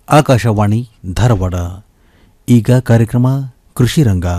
ಆಕಾಶವಾಣಿ ಧಾರವಾಡ ಈಗ ಕಾರ್ಯಕ್ರಮ ಕೃಷಿ ರಂಗ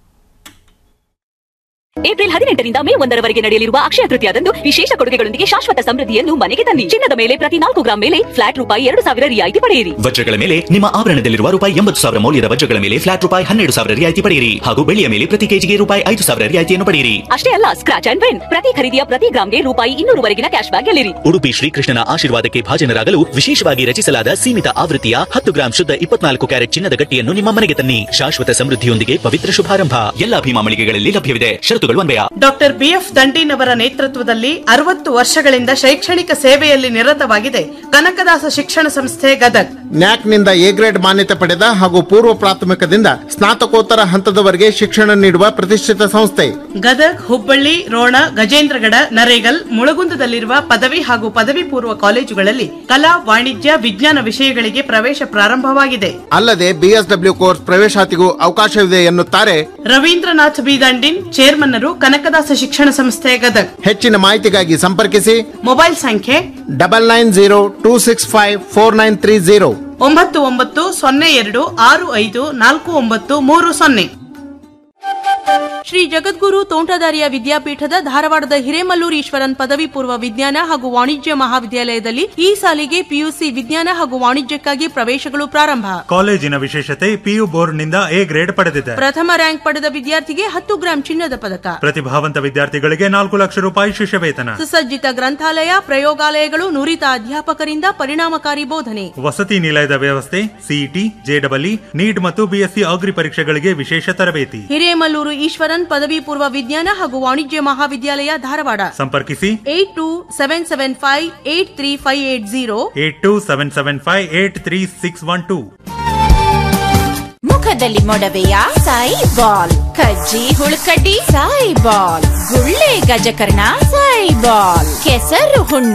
ಏಪ್ರಿಲ್ ಹದಿನೆಂಟರಿಂದ ಮೇ ಒಂದರವರೆಗೆ ನಡೆಯಲಿರುವ ಅಕ್ಷಯ ತೃತೀಯದಂದು ವಿಶೇಷ ಕೊಡುಗೆಗಳೊಂದಿಗೆ ಶಾಶ್ವತ ಸಮೃದ್ಧಿಯನ್ನು ಮನೆಗೆ ತನ್ನಿ ಚಿನ್ನದ ಮೇಲೆ ಪ್ರತಿ ನಾಲ್ಕು ಗ್ರಾಂ ಮೇಲೆ ಫ್ಲಾಟ್ ರೂಪಾಯಿ ಎರಡು ಸಾವಿರ ರಿಯಾಯಿತಿ ಪಡೆಯಿರಿ ವಜ್ರಗಳ ಮೇಲೆ ನಿಮ್ಮ ಆಭರಣದಲ್ಲಿರುವ ರೂಪಾಯಿ ಎಂಬತ್ತು ಸಾವಿರ ಮೌಲ್ಯದ ವಜ್ರಗಳ ಮೇಲೆ ಫ್ಲಾಟ್ ರೂಪಾಯಿ ಹನ್ನೆರಡು ಸಾವಿರ ರಿಯಾಯಿತಿ ಪಡೆಯಿರಿ ಹಾಗೂ ಬೆಳ್ಳಿಯ ಮೇಲೆ ಪ್ರತಿ ಕೆಜಿಗೆ ರೂಪಾಯಿ ಐದು ಸಾವಿರ ರಿಯಾಯಿತಿಯನ್ನು ಪಡೆಯಿರಿ ಅಷ್ಟೇ ಅಲ್ಲ ಸ್ಕ್ರಾಚ್ ಅಂಡ್ ವಿನ್ ಪ್ರತಿ ಖರೀದಿಯ ಪ್ರತಿ ಗ್ರಾಂಗೆ ರೂಪಾಯಿ ಇನ್ನೂರುವರೆಗಿನ ಕ್ಯಾಶ್ ಬ್ಯಾಕ್ ಗೆಲ್ಲಿರಿ ಉಡುಪಿ ಶ್ರೀಕೃಷ್ಣನ ಆಶೀರ್ವಾದಕ್ಕೆ ಭಾಜನರಾಗಲು ವಿಶೇಷವಾಗಿ ರಚಿಸಲಾದ ಸೀಮಿತ ಆವೃತ್ತಿಯ ಹತ್ತು ಗ್ರಾಂ ಶುದ್ಧ ಇಪ್ಪತ್ನಾಲ್ಕು ಕ್ಯಾರೆಟ್ ಚಿನ್ನದ ಗಟ್ಟಿಯನ್ನು ನಿಮ್ಮ ಮನೆಗೆ ತನ್ನಿ ಶಾಶ್ವತ ಸಮೃದ್ಧಿಯೊಂದಿಗೆ ಪವಿತ್ರ ಶುಭಾರಂಭ ಎಲ್ಲಾ ಭೀಮಾ ಮಳಿಗೆಗಳಲ್ಲಿ ಲಭ್ಯವಿದೆ ಷರತ್ತುಗಳು ಅನ್ವಯ ಡಾಕ್ಟರ್ ಬಿಎಫ್ ದಂಡೀನವರ ನೇತೃತ್ವದಲ್ಲಿ ಅರವತ್ತು ವರ್ಷಗಳಿಂದ ಶೈಕ್ಷಣಿಕ ಸೇವೆಯಲ್ಲಿ ನಿರತವಾಗಿದೆ ಕನಕದಾಸ ಶಿಕ್ಷಣ ಸಂಸ್ಥೆ ಗದಗ್ ನ್ಯಾಕ್ನಿಂದ ಎ ಗ್ರೇಡ್ ಮಾನ್ಯತೆ ಪಡೆದ ಹಾಗೂ ಪೂರ್ವ ಪ್ರಾಥಮಿಕದಿಂದ ಸ್ನಾತಕೋತ್ತರ ಹಂತದವರೆಗೆ ಶಿಕ್ಷಣ ನೀಡುವ ಪ್ರತಿಷ್ಠಿತ ಸಂಸ್ಥೆ ಗದಗ್ ಹುಬ್ಬಳ್ಳಿ ರೋಣ ಗಜೇಂದ್ರಗಡ ನರೇಗಲ್ ಮುಳಗುಂದದಲ್ಲಿರುವ ಪದವಿ ಹಾಗೂ ಪದವಿ ಪೂರ್ವ ಕಾಲೇಜುಗಳಲ್ಲಿ ಕಲಾ ವಾಣಿಜ್ಯ ವಿಜ್ಞಾನ ವಿಷಯಗಳಿಗೆ ಪ್ರವೇಶ ಪ್ರಾರಂಭವಾಗಿದೆ ಅಲ್ಲದೆ ಬಿಎಸ್ಡಬ್ಲ್ಯೂ ಕೋರ್ಸ್ ಪ್ರವೇಶಾತಿಗೂ ಅವಕಾಶವಿದೆ ಎನ್ನುತ್ತಾರೆ ರವೀಂದ್ರನಾಥ್ ಬಿ ದಂಡಿನ್ ಚೇರ್ಮನ್ನರು ಕನಕದಾಸ ಶಿಕ್ಷಣ ಸಂಸ್ಥೆ ಗದಗ್ ಹೆಚ್ಚಿನ ಮಾಹಿತಿಗಾಗಿ ಸಂಪರ್ಕಿಸಿ ಮೊಬೈಲ್ ಸಂಖ್ಯೆ double nine zero two six five four nine three zero ಒಂಬತ್ತು ಒಂಬತ್ತು ಸೊನ್ನೆ ಎರಡು ಆರು ಐದು ನಾಲ್ಕು ಒಂಬತ್ತು ಮೂರು ಸೊನ್ನೆ ಶ್ರೀ ಜಗದ್ಗುರು ತೋಂಟದಾರ್ಯ ವಿದ್ಯಾಪೀಠದ ಧಾರವಾಡದ ಹಿರೇಮಲ್ಲೂರು ಈಶ್ವರನ್ ಪದವಿ ಪೂರ್ವ ವಿಜ್ಞಾನ ಹಾಗೂ ವಾಣಿಜ್ಯ ಮಹಾವಿದ್ಯಾಲಯದಲ್ಲಿ ಈ ಸಾಲಿಗೆ ಪಿಯುಸಿ ವಿಜ್ಞಾನ ಹಾಗೂ ವಾಣಿಜ್ಯಕ್ಕಾಗಿ ಪ್ರವೇಶಗಳು ಪ್ರಾರಂಭ ಕಾಲೇಜಿನ ವಿಶೇಷತೆ ಪಿಯು ಬೋರ್ಡ್ನಿಂದ ಎ ಗ್ರೇಡ್ ಪಡೆದಿದೆ ಪ್ರಥಮ ರ್ಯಾಂಕ್ ಪಡೆದ ವಿದ್ಯಾರ್ಥಿಗೆ ಹತ್ತು ಗ್ರಾಂ ಚಿನ್ನದ ಪದಕ ಪ್ರತಿಭಾವಂತ ವಿದ್ಯಾರ್ಥಿಗಳಿಗೆ ನಾಲ್ಕು ಲಕ್ಷ ರೂಪಾಯಿ ಶಿಷ್ಯ ವೇತನ ಸುಸಜ್ಜಿತ ಗ್ರಂಥಾಲಯ ಪ್ರಯೋಗಾಲಯಗಳು ನುರಿತ ಅಧ್ಯಾಪಕರಿಂದ ಪರಿಣಾಮಕಾರಿ ಬೋಧನೆ ವಸತಿ ನಿಲಯದ ವ್ಯವಸ್ಥೆ ಸಿಇಟಿ ಜೆಡಬ್ಲ್ಇ ನೀಟ್ ಮತ್ತು ಬಿಎಸ್ಸಿ ಅಗ್ರಿ ಪರೀಕ್ಷೆಗಳಿಗೆ ವಿಶೇಷ ತರಬೇತಿ ಹಿರೇಮಲ್ಲೂರು ಈಶ್ವರನ್ ಪದವಿ ಪೂರ್ವ ವಿಜ್ಞಾನ ಹಾಗೂ ವಾಣಿಜ್ಯ ಮಹಾವಿದ್ಯಾಲಯ ಧಾರವಾಡ ಸಂಪರ್ಕಿಸಿ eight two seven seven five eight three five eight zero eight two seven seven five eight three six one two ಮುಖದಲ್ಲಿ ಮೊಡವೆಯ ಸಾಯಿ ಬಾಲ್ ಕಜ್ಜಿ ಹುಳುಕಡ್ಡಿ ಸಾಯಿ ಬಾಲ್ ಗುಳ್ಳೆ ಗಜಕರ್ಣ ಸಾಯಿ ಬಾಲ್ ಕೆಸರು ಹುಣ್ಣ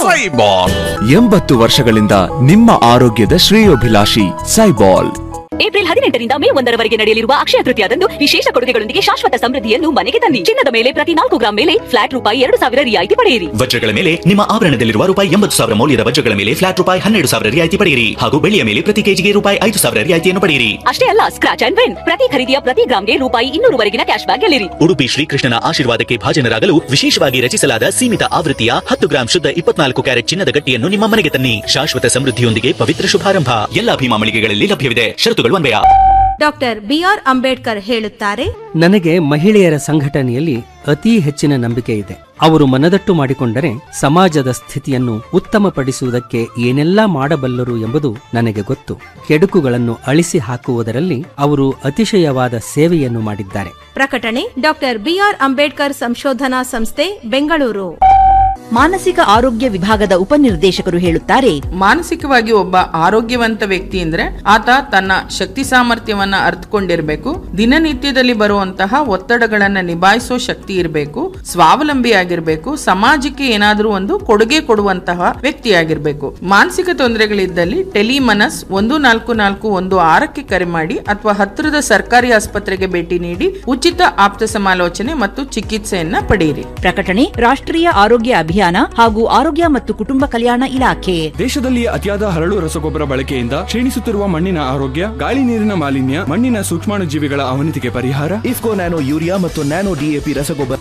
ಎಂಬತ್ತು ವರ್ಷಗಳಿಂದ ನಿಮ್ಮ ಆರೋಗ್ಯದ ಶ್ರೇಯೋಭಿಲಾಷಿ ಸೈಬಾಲ್ ಏಪ್ರಿಲ್ ಹದಿನೆಂಟರಿಂದ ಮೇ ಒಂದರವರೆಗೆ ನಡೆಯಲಿರುವ ಅಕ್ಷಯ ತೃತೀಯದಂದು ವಿಶೇಷ ಕೊಡುಗೆಗಳೊಂದಿಗೆ ಶಾಶ್ವತ ಸಮೃದ್ಧಿಯನ್ನು ಮನೆಗೆ ತನ್ನಿ ಚಿನ್ನದ ಮೇಲೆ ಪ್ರತಿ ನಾಲ್ಕು ಗ್ರಾಂ ಮೇಲೆ ಫ್ಲಾಟ್ ರೂಪಾಯಿ ಎರಡು ಸಾವಿರ ರಿಯಾಯಿತಿ ಪಡೆಯಿರಿ ವಜ್ರಗಳ ಮೇಲೆ ನಿಮ್ಮ ಆಭರಣದಲ್ಲಿರುವ ರೂಪಾಯಿ ಎಂಬತ್ತು ಸಾವಿರ ಮೌಲ್ಯದ ವಜ್ರಗಳ ಮೇಲೆ ಫ್ಲಾಟ್ ರೂಪಾಯಿ ಹನ್ನೆರಡು ಸಾವಿರ ರಿಯಾಯಿತಿ ಪಡೆಯಿರಿ ಹಾಗೂ ಬೆಳ್ಳಿಯ ಮೇಲೆ ಪ್ರತಿ ಕೆಜಿಗೆ ರೂಪಾಯಿ ಐದು ಸಾವಿರ ರಿಯಾಯಿತಿಯನ್ನು ಪಡೆಯಿರಿ ಅಷ್ಟೇ ಅಲ್ಲ ಸ್ಕ್ರಾಚ್ ಅಂಡ್ ವಿನ್ ಪ್ರತಿ ಖರೀದಿಯ ಪ್ರತಿ ಗ್ರಾಂಗೆ ರೂಪಾಯಿ ಇನ್ನೂರುವರೆಗಿನ ಕ್ಯಾಶ್ ಬ್ಯಾಕ್ ಗೆಲ್ಲಿರಿ ಉಡುಪಿ ಶ್ರೀಕೃಷ್ಣನ ಆಶೀರ್ವಾದಕ್ಕೆ ಭಾಜನರಾಗಲು ವಿಶೇಷವಾಗಿ ರಚಿಸಲಾದ ಸೀಮಿತ ಆವೃತ್ತಿಯ ಹತ್ತು ಗ್ರಾಂ ಶುದ್ಧ ಇಪ್ಪತ್ನಾಲ್ಕು ಕ್ಯಾರೆಟ್ ಚಿನ್ನದ ಗಟ್ಟಿಯನ್ನು ನಿಮ್ಮ ಮನೆಗೆ ತನ್ನಿ ಶಾಶ್ವತ ಸಮೃದ್ಧಿಯೊಂದಿಗೆ ಪವಿತ್ರ ಶುಭಾರಂಭ ಎಲ್ಲಾ ಭೀಮಾ ಮಳಿಗೆಗಳಲ್ಲಿ ಲಭ್ಯವಿದೆ ಷರತ್ತುಗಳು ಅನ್ವಯ ಡಾಕ್ಟರ್ ಬಿಆರ್ ಅಂಬೇಡ್ಕರ್ ಹೇಳುತ್ತಾರೆ ನನಗೆ ಮಹಿಳೆಯರ ಸಂಘಟನೆಯಲ್ಲಿ ಅತಿ ಹೆಚ್ಚಿನ ನಂಬಿಕೆ ಇದೆ ಅವರು ಮನದಟ್ಟು ಮಾಡಿಕೊಂಡರೆ ಸಮಾಜದ ಸ್ಥಿತಿಯನ್ನು ಉತ್ತಮಪಡಿಸುವುದಕ್ಕೆ ಏನೆಲ್ಲಾ ಮಾಡಬಲ್ಲರು ಎಂಬುದು ನನಗೆ ಗೊತ್ತು ಕೆಡುಕುಗಳನ್ನು ಅಳಿಸಿ ಹಾಕುವುದರಲ್ಲಿ ಅವರು ಅತಿಶಯವಾದ ಸೇವೆಯನ್ನು ಮಾಡಿದ್ದಾರೆ ಪ್ರಕಟಣೆ ಡಾಕ್ಟರ್ ಬಿಆರ್ ಅಂಬೇಡ್ಕರ್ ಸಂಶೋಧನಾ ಸಂಸ್ಥೆ ಬೆಂಗಳೂರು ಮಾನಸಿಕ ಆರೋಗ್ಯ ವಿಭಾಗದ ಉಪನಿರ್ದೇಶಕರು ಹೇಳುತ್ತಾರೆ ಮಾನಸಿಕವಾಗಿ ಒಬ್ಬ ಆರೋಗ್ಯವಂತ ವ್ಯಕ್ತಿ ಅಂದ್ರೆ ಆತ ತನ್ನ ಶಕ್ತಿ ಸಾಮರ್ಥ್ಯವನ್ನ ಅರ್ಥಕೊಂಡಿರ್ಬೇಕು ದಿನನಿತ್ಯದಲ್ಲಿ ಬರುವಂತಹ ಒತ್ತಡಗಳನ್ನ ನಿಭಾಯಿಸೋ ಶಕ್ತಿ ಇರಬೇಕು ಸ್ವಾವಲಂಬಿಯಾಗಿರ್ಬೇಕು ಸಮಾಜಕ್ಕೆ ಏನಾದ್ರೂ ಒಂದು ಕೊಡುಗೆ ಕೊಡುವಂತಹ ವ್ಯಕ್ತಿಯಾಗಿರ್ಬೇಕು ಮಾನಸಿಕ ತೊಂದರೆಗಳಿದ್ದಲ್ಲಿ ಟೆಲಿಮನಸ್ ಒಂದು ನಾಲ್ಕು ನಾಲ್ಕು ಒಂದು ಆರಕ್ಕೆ ಕರೆ ಮಾಡಿ ಅಥವಾ ಹತ್ತಿರದ ಸರ್ಕಾರಿ ಆಸ್ಪತ್ರೆಗೆ ಭೇಟಿ ನೀಡಿ ಉಚಿತ ಆಪ್ತ ಸಮಾಲೋಚನೆ ಮತ್ತು ಚಿಕಿತ್ಸೆಯನ್ನ ಪಡೆಯಿರಿ ಪ್ರಕಟಣೆ ರಾಷ್ಟ್ರೀಯ ಆರೋಗ್ಯ ಅಭಿಯಾನ ಹಾಗೂ ಆರೋಗ್ಯ ಮತ್ತು ಕುಟುಂಬ ಕಲ್ಯಾಣ ಇಲಾಖೆ ದೇಶದಲ್ಲಿ ಅತಿಯಾದ ಹರಳು ರಸಗೊಬ್ಬರ ಬಳಕೆಯಿಂದ ಕ್ಷೀಣಿಸುತ್ತಿರುವ ಮಣ್ಣಿನ ಆರೋಗ್ಯ ಗಾಳಿ ನೀರಿನ ಮಾಲಿನ್ಯ ಮಣ್ಣಿನ ಸೂಕ್ಷ್ಮಾಣುಜೀವಿಗಳ ಅವನತಿಗೆ ಪರಿಹಾರ ಇಫ್ಕೋ ನ್ಯಾನೋ ಯೂರಿಯಾ ಮತ್ತು ನ್ಯಾನೋ ಡಿಎಪಿ ರಸಗೊಬ್ಬರ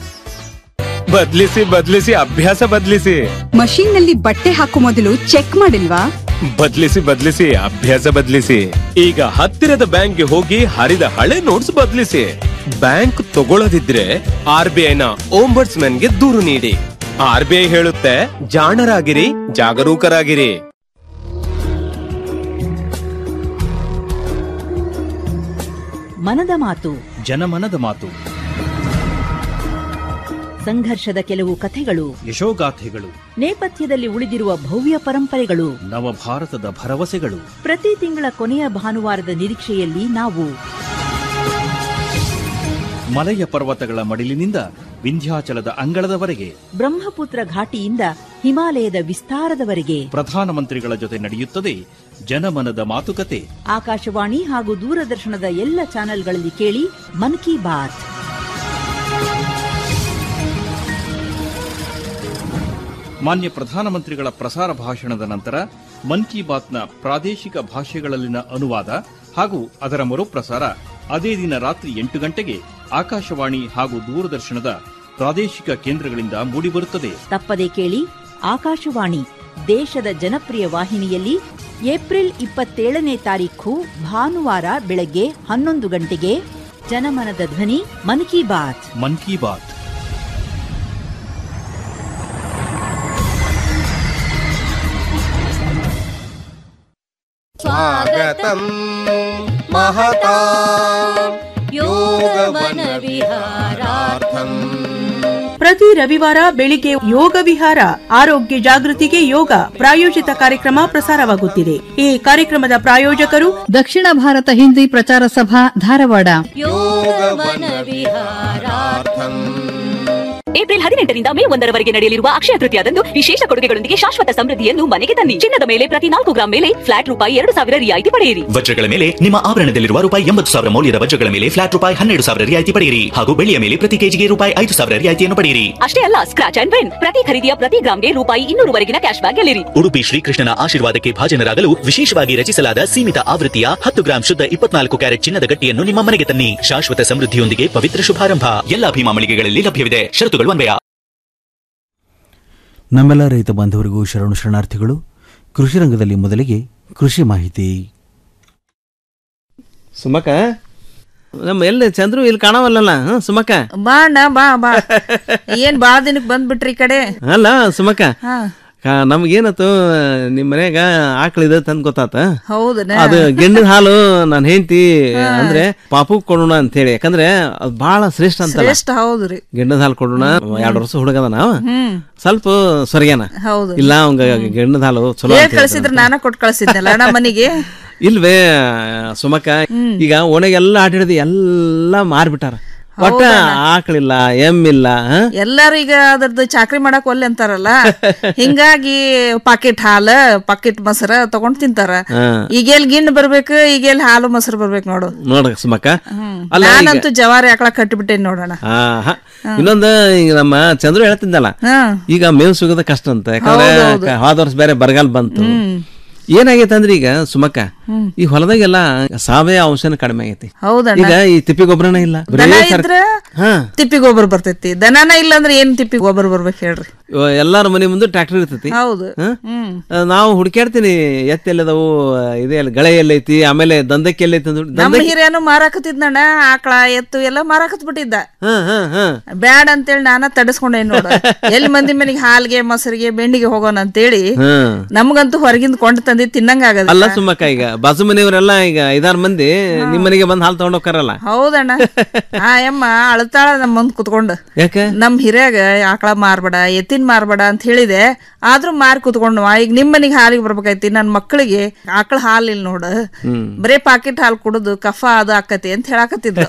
ಬದ್ಲಿಸಿ ಬದ್ಲಿಸಿ ಅಭ್ಯಾಸ ಬದ್ಲಿಸಿ ಮಷೀನ್ ನಲ್ಲಿ ಬಟ್ಟೆ ಹಾಕೋ ಮೊದಲು ಚೆಕ್ ಮಾಡಿಲ್ವಾ ಬದ್ಲಿಸಿ ಬದ್ಲಿಸಿ ಅಭ್ಯಾಸ ಬದ್ಲಿಸಿ ಈಗ ಹತ್ತಿರದ ಬ್ಯಾಂಕ್ಗೆ ಹೋಗಿ ಹರಿದ ಹಳೆ ನೋಟ್ಸ್ ಬದ್ಲಿಸಿ ಬ್ಯಾಂಕ್ ತಗೊಳ್ಳದಿದ್ರೆ ಆರ್ ಬಿ ಐನ ಗೆ ದೂರು ನೀಡಿ ಆರ್ ಬಿ ಐ ಹೇಳುತ್ತೆ ಜಾಣರಾಗಿರಿ ಜಾಗರೂಕರಾಗಿರಿ ಮನದ ಮಾತು ಜನಮನದ ಮಾತು ಸಂಘರ್ಷದ ಕೆಲವು ಕಥೆಗಳು ಯಶೋಗಾಥೆಗಳು ನೇಪಥ್ಯದಲ್ಲಿ ಉಳಿದಿರುವ ಭವ್ಯ ಪರಂಪರೆಗಳು ನವಭಾರತದ ಭರವಸೆಗಳು ಪ್ರತಿ ತಿಂಗಳ ಕೊನೆಯ ಭಾನುವಾರದ ನಿರೀಕ್ಷೆಯಲ್ಲಿ ನಾವು ಮಲಯ ಪರ್ವತಗಳ ಮಡಿಲಿನಿಂದ ವಿಂಧ್ಯಾಚಲದ ಅಂಗಳದವರೆಗೆ ಬ್ರಹ್ಮಪುತ್ರ ಘಾಟಿಯಿಂದ ಹಿಮಾಲಯದ ವಿಸ್ತಾರದವರೆಗೆ ಪ್ರಧಾನಮಂತ್ರಿಗಳ ಜೊತೆ ನಡೆಯುತ್ತದೆ ಜನಮನದ ಮಾತುಕತೆ ಆಕಾಶವಾಣಿ ಹಾಗೂ ದೂರದರ್ಶನದ ಎಲ್ಲ ಚಾನೆಲ್ಗಳಲ್ಲಿ ಕೇಳಿ ಮನ್ ಕಿ ಬಾತ್ ಮಾನ್ಯ ಪ್ರಧಾನಮಂತ್ರಿಗಳ ಪ್ರಸಾರ ಭಾಷಣದ ನಂತರ ಮನ್ ಕಿ ಬಾತ್ನ ಪ್ರಾದೇಶಿಕ ಭಾಷೆಗಳಲ್ಲಿನ ಅನುವಾದ ಹಾಗೂ ಅದರ ಮರುಪ್ರಸಾರ ಅದೇ ದಿನ ರಾತ್ರಿ ಎಂಟು ಗಂಟೆಗೆ ಆಕಾಶವಾಣಿ ಹಾಗೂ ದೂರದರ್ಶನದ ಪ್ರಾದೇಶಿಕ ಕೇಂದ್ರಗಳಿಂದ ಮೂಡಿಬರುತ್ತದೆ ತಪ್ಪದೆ ಕೇಳಿ ಆಕಾಶವಾಣಿ ದೇಶದ ಜನಪ್ರಿಯ ವಾಹಿನಿಯಲ್ಲಿ ಏಪ್ರಿಲ್ ಇಪ್ಪತ್ತೇಳನೇ ತಾರೀಖು ಭಾನುವಾರ ಬೆಳಗ್ಗೆ ಹನ್ನೊಂದು ಗಂಟೆಗೆ ಜನಮನದ ಧ್ವನಿ ಮನ್ ಕಿ ಬಾತ್ ಮನ್ ಕಿ ಬಾತ್ स्वागतं महता योगवनविहारार्थम् ಪ್ರತಿ ರವಿವಾರ ಬೆಳಿಗ್ಗೆ ಯೋಗ ವಿಹಾರ ಆರೋಗ್ಯ ಜಾಗೃತಿಗೆ ಯೋಗ ಪ್ರಾಯೋಜಿತ ಕಾರ್ಯಕ್ರಮ ಪ್ರಸಾರವಾಗುತ್ತಿದೆ ಈ ಕಾರ್ಯಕ್ರಮದ ಪ್ರಾಯೋಜಕರು ದಕ್ಷಿಣ ಭಾರತ ಹಿಂದಿ ಪ್ರಚಾರ ಸಭಾ ಧಾರವಾಡ योगवनविहारार्थम् ಏಪ್ರಿಲ್ ಹದಿನೆಂಟರಿಂದ ಮೇ ಒಂದರವರೆಗೆ ನಡೆಯಲಿರುವ ಅಕ್ಷಯ ತೃತೀಯದಂದು ವಿಶೇಷ ಕೊಡುಗೆಗಳೊಂದಿಗೆ ಶಾಶ್ವತ ಸಮೃದ್ಧಿಯನ್ನು ಮನೆಗೆ ತನ್ನಿ ಚಿನ್ನದ ಮೇಲೆ ಪ್ರತಿ ನಾಲ್ಕು ಗ್ರಾಂ ಮೇಲೆ ಫ್ಲಾಟ್ ರೂಪಾಯಿ ಎರಡು ಸಾವಿರ ರಿಯಾಯಿತಿ ಪಡೆಯಿರಿ ವಜ್ರಗಳ ಮೇಲೆ ನಿಮ್ಮ ಆಭರಣದಲ್ಲಿರುವ ರೂಪಾಯಿ ಎಂಬತ್ತು ಸಾವಿರ ಮೌಲ್ಯದ ವಜ್ರಗಳ ಮೇಲೆ ಫ್ಲಾಟ್ ರೂಪಾಯಿ ಹನ್ನೆರಡು ಸಾವಿರ ರಿಯಾಯಿತಿ ಪಡೆಯಿರಿ ಹಾಗೂ ಬೆಳ್ಳಿಯ ಮೇಲೆ ಪ್ರತಿ ಕೆಜಿಗೆ ರೂಪಾಯಿ ಐದು ಸಾವಿರ ರಿಯಾಯಿತಿಯನ್ನು ಪಡೆಯಿರಿ ಅಷ್ಟೇ ಅಲ್ಲ ಸ್ಕ್ರಾಚ್ ಅಂಡ್ ವಿನ್ ಪ್ರತಿ ಖರೀದಿಯ ಪ್ರತಿ ಗ್ರಾಂಗೆ ರೂಪಾಯಿ ಇನ್ನೂರವರೆಗಿನ ಕ್ಯಾಶ್ ಬ್ಯಾಕ್ ಗೆಲ್ಲಿರಿ ಉಡುಪಿ ಶ್ರೀಕೃಷ್ಣನ ಆಶೀರ್ವಾದಕ್ಕೆ ಭಾಜನರಾಗಲು ವಿಶೇಷವಾಗಿ ರಚಿಸಲಾದ ಸೀಮಿತ ಆವೃತ್ತಿಯ ಹತ್ತು ಗ್ರಾಂ ಶುದ್ಧ ಇಪ್ಪತ್ನಾಲ್ಕು ಕ್ಯಾರೆಟ್ ಚಿನ್ನದ ಗಟ್ಟಿಯನ್ನು ನಿಮ್ಮ ಮನೆಗೆ ತನ್ನಿ ಶಾಶ್ವತ ಸಮೃದ್ಧಿಯೊಂದಿಗೆ ಪವಿತ್ರ ಶುಭಾರಂಭ ಎಲ್ಲಾ ಭೀಮಾ ಮಳಿಗೆಗಳಲ್ಲಿ ಲಭ್ಯವಿದೆ ಷರತ್ತುಗಳು ಅನ್ವಯ ನಮ್ಮೆಲ್ಲ ರೈತ ಬಾಂಧವರಿಗೂ ಶರಣು ಶರಣಾರ್ಥಿಗಳು ಕೃಷಿ ರಂಗದಲ್ಲಿ ಮೊದಲಿಗೆ ಕೃಷಿ ಮಾಹಿತಿ ಸುಮಕ ನಮ್ಮ ಎಲ್ಲಿ ಚಂದ್ರು ಇಲ್ಲಿ ಕಾಣವಲ್ಲಲ್ಲ ಹ, ಸುಮಕ ಬಾ ಅಣ್ಣ ಬಾ ಬಾ ಏನ್ ಬಾಳ ದಿನಕ್ ಬಂದ್ಬಿಟ್ರಿ ಈ ಕಡೆ ಅಲ್ಲ ಸುಮಕ ಹಾ ಕಾ- ನಮ್ಗೇನತ್ತು ನಿಮ್ಮ ಮನ್ಯಾಗ ಆಕಳಿದೆ ತಂದ್ ಗೊತ್ತಾತ ಹೌದನ ಅದು ಗೆಂಡದ ಹಾಲು ನನ್ನ ಹೆಂಡತಿ ಅಂದ್ರೆ ಪಾಪು ಕೊಡೋಣ ಅಂತ ಹೇಳಿ ಯಾಕಂದ್ರೆ ಅದು ಬಹಳ ಶ್ರೇಷ್ಠ ಅಂತಲ್ಲ ಶ್ರೇಷ್ಠ ಹೌದ್ರಿ ಗೆಂಡದ ಹಾಲು ಕೊಡೋಣ ಎರಡು ವರ್ಷ ಹುಡುಗದ ನಾವ ಹ್ಮ್ ಸ್ವಲ್ಪ ಸೊರಗ್ಯಾನ ಹೌದು ಇಲ್ಲ ಅವಂಗ ಗೆಂಡದ ಹಾಲು ಚಲೋ ಹೇಳ್ ಅಂತ ಹೇಳ್ತಾನೆ. ಕಳ್ಸಿದ್ರ ನಾನ ಕೊಟ್ ಕಳ್ಸಿದ್ನಲ್ಲ ಅಣ್ಣ ಮನಿಗೆ ಇಲ್ವೇ ಸುಮಕ ಈಗ ಓಣೆಗೆಲ್ಲ ಆಟಾಡಿದ ಎಲ್ಲ ಮಾರ್ಬಿಟ್ಟಾರ ಒಟ್ಟ ಆಕಳಿಲ್ಲ ಎಮ್ಮಿಲ್ಲ ಹ? ಎಲ್ಲಾರು ಈಗ ಅದ್ರದ್ದು ಚಾಕ್ರಿ ಮಾಡಕ್ ಒಲ್ಲೆ ಅಂತಾರಲ್ಲ ಹಿಂಗಾಗಿ ಪಾಕೆಟ್ ಹಾಲ ಪಾಕೆಟ್ ಮೊಸರ ತಗೊಂಡ್ ತಿಂತಾರ ಹಾ. ಈಗೆಲ್ ಗಿಣ್ಣ್ ಬರ್ಬೇಕು ಈಗೆಲ್ ಹಾಲು ಮೊಸರು ಬರ್ಬೇಕು ನೋಡು ನೋಡ ಸುಮಕ ಅಲ್ಲ ಈಗ- ನಾನಂತೂ ಜವಾರಿ ಆಕಳ ಕಟ್ಟಿಬಿಟ್ಟೇನಿ ನೋಡೋಣ ಆ, ಹ. ಇನ್ನೊಂದು ಈಗ ನಮ್ಮ ಚಂದ್ರು ಹೇಳ್ತಿದ್ದಲ್ಲ ಈಗ ಮೇವು ಸಿಗೋದ ಕಷ್ಟ ಅಂತ ಯಾಕಂದ್ರೆ ಹೌದು, ಹೌದು. ಕ- ಹೋದ ವರ್ಷ ಬೇರೆ ಬರಗಾಲ ಬಂತು ಏನಾಗೈತೆ ಅಂದ್ರೆ ಈಗ ಸುಮಕ್ಕ ಈ ಹೊಲದಾಗೆಲ್ಲ ಸಾವಯವ ಅಂಶನ ಕಡಿಮೆ ಆಗೈತಿ ಹೌದಣ್ಣ ಈಗ ಈ ತಿಪ್ಪಿ ಗೊಬ್ಬರನೇ ಇಲ್ಲ ಬರೀ ದನ ಸರ್- ಇದ್ರ ಹಾ ತಿಪ್ಪಿ ಗೊಬ್ಬರ ಬರ್ತೈತಿ ದನನ ಇಲ್ಲ ಅಂದ್ರೆ ಏನ್ ತಿಪ್ಪಿ ಗೊಬ್ಬರ ಬರ್ಬೇಕು ಹೇಳ್ರಿ ಇವ ಎಲ್ಲಾರ ಮನೆ ಮುಂದೆ ಟ್ರ್ಯಾಕ್ಟರ್ ಇರ್ತೈತಿ ಹೌದು ಹ? ಹ್ಮ್ ಆ, ನಾವು ಹುಡುಕ್ಯಾಡ್ತೀನಿ ಎತ್ತೆಲ್ಲದವು ಇದೆ ಅಲ್ಲಿ ಗಳೆ ಎಲ್ಲೈತಿ ಆಮೇಲೆ ದಂಧಕ್ಕೆ ಎಲ್ಲೈತಿ ಅಂದ್ ನಮ್ಮ ದಂಧಕ್ಕೆ ಹಿರಿಯನು ಮಾರಾಕತ್ತಿದ್ನಣ್ಣ ಆಕಳ ಎತ್ತು ಎಲ್ಲ ಮಾರಾಕತ್ ಬಿಟ್ಟಿದ್ದ ಹ ಹ ಹ ಬ್ಯಾಡ್ ಅಂತೇಳಿ ನಾನ ತಡಸ್ಕೊಂಡೇನ್ ನೋಡು ಎಲ್ಲಿ ಮಂದಿ ಮನೆಗೆ ಹಾಲ್ಗೆ ಮೊಸರಿಗೆ ಬೆಂಡಿಗೆ ಹೋಗೋಣ ಅಂತೇಳಿ ಹ್ಮ್ ನಮಗಂತೂ ಹೊರಗಿಂದ ಕೊಂಡು ತಂದಿ ತಿನ್ನಂಗ ಆಗದ ಅಲ್ಲ ಸುಮ್ಮಕ್ಕ ಈಗ ಬಾಜು ಮನೆಯವರೆಲ್ಲ ಈಗ ಐದಾರು ಮಂದಿ ನಿಮ್ಮ ಮನೆಗೆ ಬಂದು ಹಾಲು ತಗೊಂಡ್ ಹೋಗ್ತಾರಲ್ಲ ಹೌದಣ್ಣ ಆ ಯಮ್ಮ ಅಳತಾಳ ನಮ್ಮ ಮುಂದ್ ಕುತ್ಕೊಂಡು ಯಾಕೆ ನಮ್ ಹಿರಿಯಾಗ ಆಕಳ ಮಾರ್ಬೇಡ ಎತ್ತಿನ ಮಾರ್ಬೇಡ ಅಂತ ಹೇಳಿದೆ ಆದ್ರೂ ಮಾರಿ ಕುತ್ಕೊಂಡು ಈಗ ನಿಮ್ ಮನಿಗೆ ಹಾಲಿಗೆ ಬರ್ಬೇಕೈತಿ ನನ್ ಮಕ್ಕಳಿಗೆ ಆಕಳ ಹಾಲ್ ಇಲ್ಲ ನೋಡು ಹ್ಮ್ ಬರೇ ಪಾಕೆಟ್ ಹಾಲು ಕುಡುದು ಕಫ ಅದು ಆಕತಿ ಅಂತ ಹೇಳಾಕತ್ತಿದ್ಲು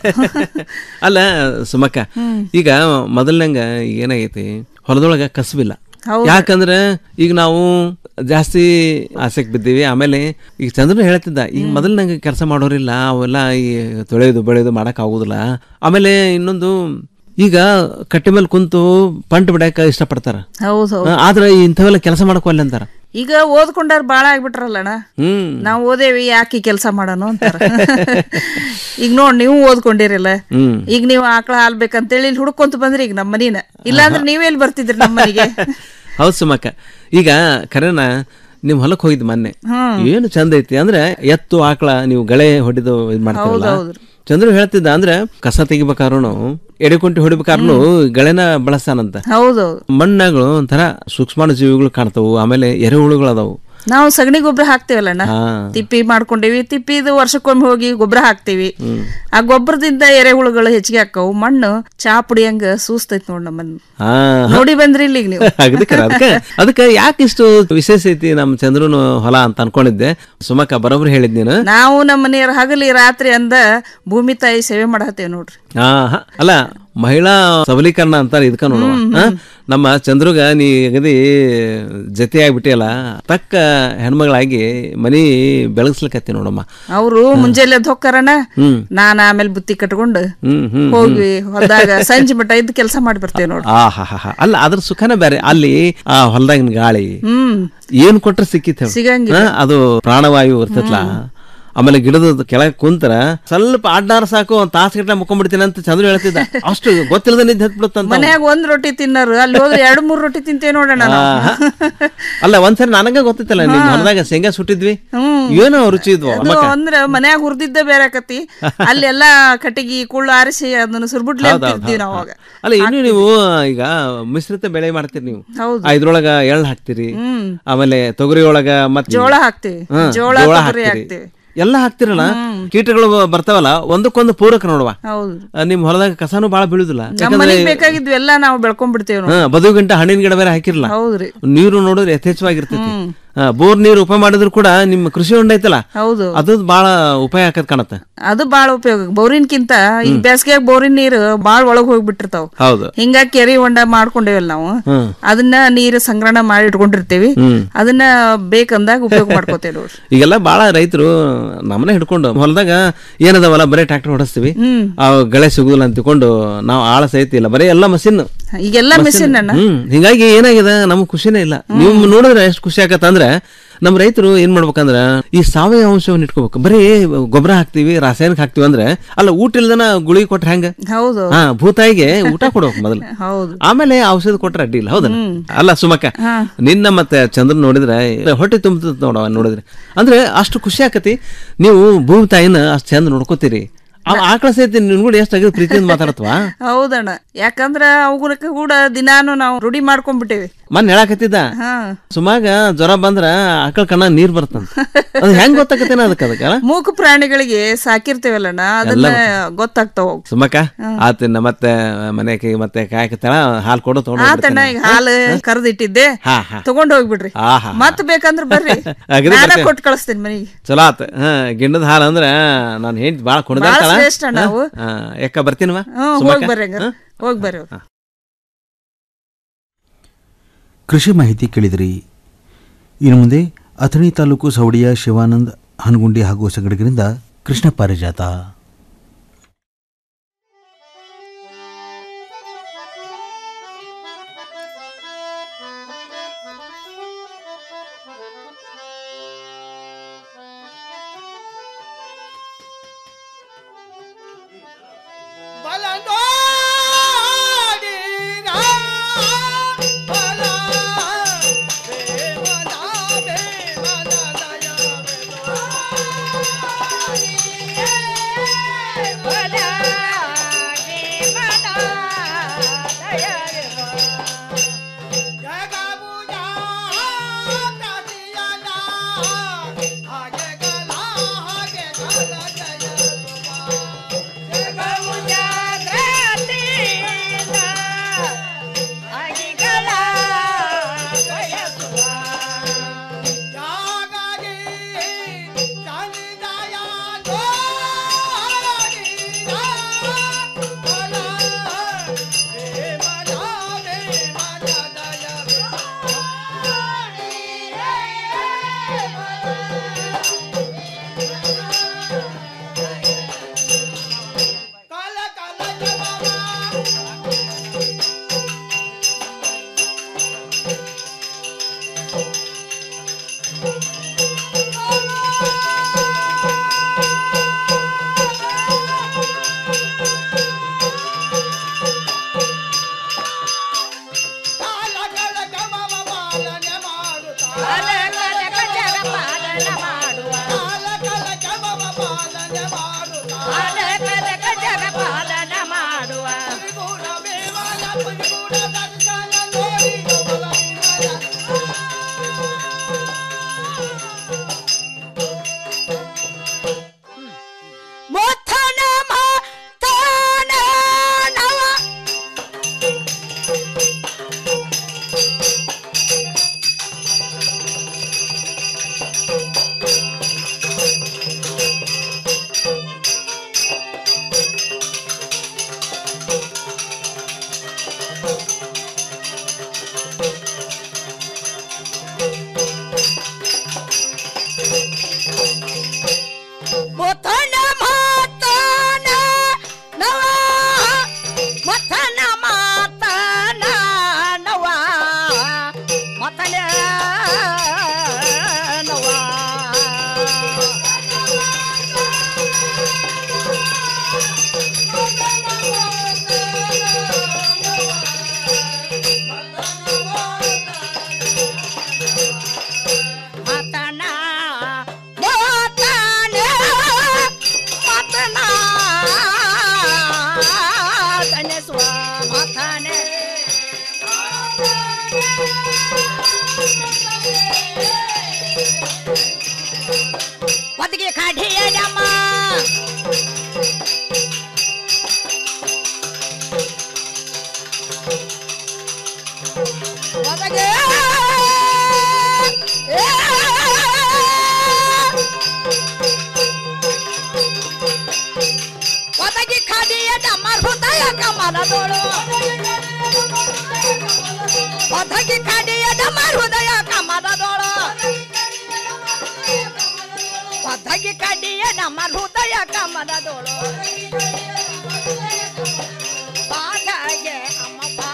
ಅಲ್ಲ ಸುಮಕ್ಕ ಈಗ ಮೊದಲ್ನಂಗ ಏನಾಗೈತಿ ಹೊಲದೊಳಗ ಕಸಬಿಲ್ಲ ಹೌದು. ಯಾಕಂದ್ರೆ ಈಗ ನಾವು ಜಾಸ್ತಿ ಆಸೆಗೆ ಬಿದ್ದೀವಿ ಆಮೇಲೆ ಈಗ ಚಂದ್ರನು ಹೇಳ್ತಿದ್ದ ಈಗ ಮೊದಲ್ನಂಗೆ ಕೆಲಸ ಮಾಡೋರಿಲ್ಲ ಅವೆಲ್ಲ ಈ ತೊಳೆಯೋದು ಬೆಳೆಯೋದು ಮಾಡಕ್ ಆಗುದಿಲ್ಲ ಆಮೇಲೆ ಇನ್ನೊಂದು ಈಗ ಕಟ್ಟೆ ಮೇಲೆ ಕುಂತು ಪಂಟ್ ಬಿಡಾಕ ಇಷ್ಟಪಡ್ತಾರ ಹೌದು ಹೌದು ಆ, ಆದ್ರೆ ಇಂಥವೆಲ್ಲ ಕೆಲಸ ಮಾಡಕೋಲ್ಲ ಅಂತಾರ ಈಗ ಓದ್ಕೊಂಡಾರ ಬಾಳ ಆಗ್ಬಿಟ್ರಲ್ಲಣ್ಣ ಹ್ಮ್ ನಾವ್ ಓದೇವಿ ಯಾಕೆ ಕೆಲಸ ಮಾಡೋಣ ಅಂತಾರ ಈಗ ನೋಡ್ ನೀವು ಓದ್ಕೊಂಡಿರಲ್ಲ ಹ್ಮ್ ಈಗ ನೀವು ಆಕಳ ಹಾಲ್ ಬೇಕಂತೇಳಿ ಇಲ್ಲಿ ಹುಡ್ಕೊಂತ ಬಂದ್ರಿ ಈಗ ನಮ್ಮ ಮನಿನ ಇಲ್ಲಾಂದ್ರೆ ನೀವೆಲ್ಲಿ ಬರ್ತಿದ್ರಿ ನಮ್ಮ ಮನೆಗೆ ಹೌದು ಸುಮಕ್ಕ ಈಗ ಖರೇನ ನಿಮ್ ಹೊಲಕ್ ಹೋಗಿದ್ ಮೊನ್ನೆ ಹ್ಮ್. ಏನು ಚಂದ ಐತಿ ಅಂದ್ರೆ ಎತ್ತು ಆಕಳ ನೀವು ಗಳೆ ಹೊಡಿದು ಇದ್ ಮಾಡ್ತೀರಲ್ಲ ಹೌದೌದು. ಚಂದ್ರು ಹೇಳ್ತಿದ್ದ ಅಂದ್ರೆ ಕಸ ತೆಗಿಬೇಕಾದ್ರೂ ಎಡೆಕುಂಟಿ ಹೊಡಿಬೇಕಾದ್ರೂ ಗೆಳೆನ ಬಳಸ್ತಾನಂತ ಹೌದೌದು ಮಣ್ಣಾಗಳು ಒಂಥರ ಸೂಕ್ಷ್ಮಾಣು ಜೀವಿಗಳು ಕಾಣ್ತಾವು ಆಮೇಲೆ ಎರೆಹುಳುಗಳು ಅದಾವು ನಾವು ಸಗಣಿ ಗೊಬ್ಬರ ಹಾಕ್ತೇವಲ್ಲಣ್ಣ ಹಾ ತಿಪ್ಪಿ ಮಾಡ್ಕೊಂಡೇವಿ ತಿಪ್ಪಿದು ವರ್ಷಕ್ಕೊಮ್ಮೆ ಹೋಗಿ ಗೊಬ್ಬರ ಹಾಕ್ತಿವಿ ಹ್ಮ್. ಆ ಗೊಬ್ಬರದಿಂದ ಎರೆಹುಳುಗಳು ಹೆಚ್ಚಿಗೆ ಹಾಕವು ಮಣ್ಣು ಚಾ ಪುಡಿಯಂಗ ಸೂಸ್ತೈತ್ ನೋಡ್ ನಮ್ಮನ್ನ ಹಾ ನೋಡಿ ಬಂದ್ರಿ ಇಲ್ಲಿಗ್ ನೀವು ಅದಕ್ಕೆ ಅದಕ್ಕೆ ಅದಕ್ಕೆ ಯಾಕೆ ಇಷ್ಟು ವಿಶೇಷ ಐತಿ ನಮ್ಮ ಚಂದ್ರನು ಹೊಲ ಅಂತ ಅನ್ಕೊಂಡಿದ್ದೆ ಸುಮಕ್ಕ ಬರೋಬ್ರಿ ಹೇಳಿದ್ ನೀನು ನಾವು ನಮ್ಮ ಮನೆಯವ್ರ ಹಗಲಿ ರಾತ್ರಿ ಅಂದ ಭೂಮಿ ತಾಯಿ ಸೇವೆ ಮಾಡತ್ತೇವ್ ನೋಡ್ರಿ ಆ, ಹ. ಅಲ್ಲ ಮಹಿಳಾ ಸಬಲೀಕರಣ ಅಂತಾರೆ ಇದಕ್ಕ ನೋಡುವ ಆ? ನಮ್ಮ ಚಂದ್ರುಗ ನೀ ಅಗದಿ ಜೊತೆ ಆಗ್ಬಿಟ್ಟಿಯಲ್ಲ ತಕ್ಕ ಹೆಣ್ಮಗಳಾಗಿ ಮನಿ ಬೆಳಗ್ಸ್ಲಿಕತ್ತಿ ನೋಡಮ್ಮ ಅವರು ಮುಂಜಾನೆ ಎದ್ದು ಹೋಗ್ತಾರಣ ಹ್ಮ್ ನಾನ್ ಆಮೇಲೆ ಬುತ್ತಿ ಕಟ್ಕೊಂಡು ಹ್ಮ್ ಹ್ಮ್ ಹೋಗಿ ಹೊಲ್ದಾಗ ಸಂಜೆ ಮಟ್ಟ ಇದ್ದು ಕೆಲಸ ಮಾಡಿ ಬರ್ತೇವೆ ನೋಡ್ರಿ ಆ ಹಾ ಹಾ ಹಾ ಅಲ್ಲ ಅದ್ರ ಸುಖನೇ ಬೇರೆ ಅಲ್ಲಿ ಆ ಹೊಲದಾಗಿನ ಗಾಳಿ ಹ್ಮ್ ಏನ್ ಕೊಟ್ರೆ ಸಿಕ್ಕಿತ್ ಹೇಳು. ಸಿಗಂಗಿಲ್ಲ. ಹಾ, ಅದು ಪ್ರಾಣವಾಯು ಇರ್ತೈತ್ಲ ಆಮೇಲೆ ಗಿಡದ ಕೆಳಗೆ ಕುಂತರ ಸ್ವಲ್ಪ ಅಡ್ಡಾರ ಸಾಕು ಒಂದ್ ತಾಸು ಗಟ್ಲೆ ಮುಕ್ಕೊಂಡ್ಬಿಡ್ತೀನಿ ಅಂತ ಚಂದ್ರ ಹೇಳ್ತಿದ್ದ ಅಷ್ಟು ಗೊತ್ತಿಲ್ಲದ ನಿದ್ದೆ ಹತ್ಬಿಡುತ್ತಂತ ಮನ್ಯಾಗ ಒಂದ್ ರೊಟ್ಟಿ ತಿನ್ನೋರು ಅಲ್ಲಿ ಹೋದ್ರೆ ಎರಡ್ ಮೂರ್ ರೊಟ್ಟಿ ತಿಂತೇವೆ ನೋಡೋಣ ನಾವು. ಆಹಾ. ಅಲ್ಲ ಒಂದ್ಸರಿ ನನಗ ಗೊತ್ತಿತ್ತಲ್ಲ ನಿಮ್ ಹೊಲದಾಗ ಶೇಂಗಾ ಸುಟ್ಟಿದ್ವಿ ಹ್ಮ್. ಏನೋ ರುಚಿ ಇದ್ವು ಅದು ಅಂದ್ರ ಮನ್ಯಾಗ ಹುರಿದಿದ್ದ ಬೇರೆ ಆಕತಿ ಅಲ್ಲೆಲ್ಲಾ ಕಟ್ಟಿಗೆ ಕುಳ್ಳು ಆರಿಸಿ ಅದನ್ನ ಸುರ್ಬುಡ್ಲೆ ಹೌದ್ ಹೌದ್ ಅಂತಿದ್ವಿ ಹೌದ್ ನಾವು ಹೌದ್. ಅವಾಗ ಅಲ್ಲ ಇನ್ನು ನೀವು ಈಗ ಮಿಶ್ರಿತ ಬೆಳೆ ಮಾಡ್ತೀರಿ ನೀವು ಹೌದು. ಆ, ಇದ್ರೊಳಗ ಎಳ್ಳು ಹಾಕ್ತಿರಿ ಹ್ಮ್. ಆಮೇಲೆ ತೊಗರಿ ಒಳಗ ಮತ್ತೆ ಜೋಳ ಹಾಕ್ತಿವಿ ಹಾ, ಜೋಳ ಜೋಳ ತೊಗರಿ ಹಾಕ್ತಿರಿ. ಹಾಕ್ತಿವಿ ಎಲ್ಲ ಹಾಕ್ತಿರಲ್ಲ ಕೀಟಗಳು ಬರ್ತಾವಲ್ಲ ಒಂದಕ್ಕೊಂದು ಪೂರಕ ನೋಡುವ ಹೌದು ಆ, ನಿಮ್ ಹೊಲದಾಗ ಕಸಾನು ಬಾಳ ಬೀಳುದಿಲ್ಲ ನಮ್ಮ ಮನೆಗ್ ಬೇಕಾಗಿದ್ವಿ ಎಲ್ಲಾ ನಾವು ಬೆಳ್ಕೊಂಡ್ಬಿಡ್ತೇವೆ ಹಾ ಬದು ಗಂಟೆ ಹಣ್ಣಿನ ಗಿಡ ಬೇರೆ ಹಾಕಿರಲ್ಲ ಹೌದ್ರಿ ನೀರು ನೋಡಿದ್ರೆ ಯಥೇಚ್ಛವಾಗಿರ್ತೈತಿ ಆ, ಬೋರ್ ನೀರು ಉಪಯೋಗ ಮಾಡಿದ್ರು ಕೂಡ ನಿಮ್ಮ ಕೃಷಿ ಹೊಂಡ ಐತಲ್ಲ ಹೌದು ಅದು ಬಾಳ ಉಪಯೋಗ ಆಕತ್ ಕಾಣತ್ತೆ ಅದು ಬಾಳ ಉಪಯೋಗ ಬೋರಿನ್ಕಿಂತ ಈ ಬೇಸಿಗೆಯಾಗ ಬೋರಿನ ನೀರು ಬಾಳ ಒಳಗ್ ಹೋಗ್ಬಿಟ್ಟಿರ್ತಾವ ಹೌದು ಹಿಂಗಾಗಿ ಕೆರೆ ಹೊಂಡ ಮಾಡ್ಕೊಂಡೇವಲ್ಲ ನಾವು ಹ್ಮ್ ಅದನ್ನ ನೀರು ಸಂಗ್ರಹಣ ಮಾಡಿ ಇಟ್ಕೊಂಡಿರ್ತೀವಿ ಹ್ಮ್. ಅದನ್ನ ಬೇಕಂದಾಗ ಉಪಯೋಗ ಮಾಡ್ಕೋತೇವೆ ನೋಡ್ರಿ ಈಗೆಲ್ಲ ಬಾಳ ರೈತರು ನಮ್ಮನೆ ಹಿಡ್ಕೊಂಡು ಹೊಲದಾಗ ಏನದವಲ್ಲ ಬರೀ ಟ್ರಾಕ್ಟರ್ ಹೊಡಿಸ್ತೀವಿ ಹ್ಮ್. ಆ ಗಳೆ ಸಿಗುದಿಲ್ಲ ಅಂತ ತಿಳ್ಕೊಂಡು ನಾವು ಆಳ ಸಹಿತ ಇಲ್ಲ ಬರೀ ಎಲ್ಲ ಮಷಿನ್ ಈಗೆಲ್ಲ ಮಿಷಿನ್ ಅಣ್ಣ ಹ್ಮ್ ಹಿಂಗಾಗಿ ಏನಾಗಿದೆ ನಮ್ಗೆ ಖುಷಿನೇ ಇಲ್ಲ ನೀವು ನೋಡಿದ್ರೆ ಎಷ್ಟು ಖುಷಿ ಆಗತ್ತಂದ್ರೆ ನಮ್ಮ ರೈತರು ಏನ್ ಮಾಡ್ಬೇಕಂದ್ರ ಈ ಸಾವಯವ ಅಂಶವನ್ನು ಇಟ್ಕೋಬೇಕು ಬರೀ ಗೊಬ್ಬರ ಹಾಕ್ತಿವಿ ರಾಸಾಯನಿಕ ಹಾಕ್ತಿವಿ ಅಂದ್ರೆ ಅಲ್ಲ ಊಟ ಇಲ್ದನ ಗುಳಿಗೆ ಕೊಟ್ರೆ ಹೆಂಗ ಹೌದು ಹಾ ಭೂತಾಯಿಗೆ ಊಟ ಕೊಡ್ಬೇಕು ಮೊದಲು ಹೌದು ಆಮೇಲೆ ಔಷಧ ಕೊಟ್ರೆ ಅಡ್ಡಿ ಇಲ್ಲ ಹೌದಲ್ಲ ಅಲ್ಲ ಸುಮಕ್ಕ ನಿನ್ನ ಮತ್ತೆ ಚಂದ್ರನ್ ನೋಡಿದ್ರೆ ಹೊಟ್ಟೆ ತುಂಬುತ್ತ ನೋಡವ ನೋಡಿದ್ರೆ ಅಂದ್ರೆ ಅಷ್ಟು ಖುಷಿ ಆಕತಿ ನೀವು ಭೂಮಿ ತಾಯಿನ ಅಷ್ಟು ಚಂದ ನೋಡ್ಕೋತೀರಿ ಆ ಆಕಳ ಸಹಿತ ನಿನ್ ಕೂಡ ಎಷ್ಟು ಆಗಿದ್ ಪ್ರೀತಿಯಿಂದ ಮಾತಾಡತ್ವಾ ಹೌದಣ್ಣ ಯಾಕಂದ್ರ ಅವುಗೂರಕ್ಕೆ ಕೂಡ ದಿನಾನು ನಾವು ರೂಢಿ ಮಾಡ್ಕೊಂಡ್ಬಿಟ್ಟೇವಿ ಮನ್ ಹೇಳಾಕತ್ತಿದ್ದ ಹಾ ಸುಮಾಗ ಜ್ವರ ಬಂದ್ರ ಆಕಳ ಕಣ್ಣ ನೀರ್ ಬರ್ತಂತ ಅದು ಹೆಂಗ್ ಗೊತ್ತಾಕತ್ತೇನ ಅದಕ್ಕ ಅದಕ್ಕ ಮೂಕ ಪ್ರಾಣಿಗಳಿಗೆ ಸಾಕಿರ್ತೇವಲ್ಲಣ್ಣ ಅದನ್ನ ಗೊತ್ತಾಗ್ತಾವ ಅವು. ಸುಮಕ್ಕ ಆತಿನ ಮತ್ತೆ ಮನೆಗೆ ಮತ್ತೆ ಕಾಯಕತ್ತಾಳ ಹಾಲು ಕೊಡು ತಗೊಂಡು ಆತಣ್ಣ ಈಗ ಹಾಲು ಕರೆದಿಟ್ಟಿದ್ದೆ ಹಾ ಹಾ ತಗೊಂಡ್ ಹೋಗ್ಬಿಡ್ರಿ ಆಹಾ. ಮತ್ ಬೇಕಂದ್ರ ಬರ್ರಿ ಅಗದಿ ನಾನ ಬರ್ತೇನೆ. ಕೊಟ್ಟು ಕಳಿಸ್ತೇನೆ ಮನೆಗೆ ಚಲೋ ಆತ ಹಾ ಗಿಣ್ಣದ ಹಾಲು ಅಂದ್ರ ನಾನು ಹೆಂಡ್ತಿ ಬಾಳ ಕುಣದಾಡ್ತಾಳ ಬಾಳ ಶ್ರೇಷ್ಠ ನಾವು. ಯಾಕ ಬರ್ತೀನವ ಹ್ಮ್ ಹೋಗ್ ಬರ್ರಿ ಹಂಗಾರ ಹೋಗ್ ಬರ್ರಿ ಹೋಗ್. ಕೃಷಿ ಮಾಹಿತಿ ಕೇಳಿದಿರಿ ಇನ್ನು ಮುಂದೆ ಅಥಣಿ ತಾಲೂಕು ಸವಡಿಯ ಶಿವಾನಂದ್ ಹನಗುಂಡಿ ಹಾಗೂ ಸಂಗಡಿಗರಿಂದ ಕೃಷ್ಣ ಪಾರಿಜಾತ ಹಾಗೆ ಒದಗೆ ಒದಗಿ ಖಾದಿಯ ನಮ್ಮ ಹೃದಯ ಕಮಲದೋಳು ಒದಗಿ ಖಾದಿಯ ನಮ್ಮ ಹೃದಯ ಕಮಲದೋಳು ಒದಗಿ ಕಡಿಯ ನಮ್ಮ ಹೃದಯ ಕಮಲದೋಳು ಬಾಧಾಗೆ ಅಮ್ಮ ಬಾ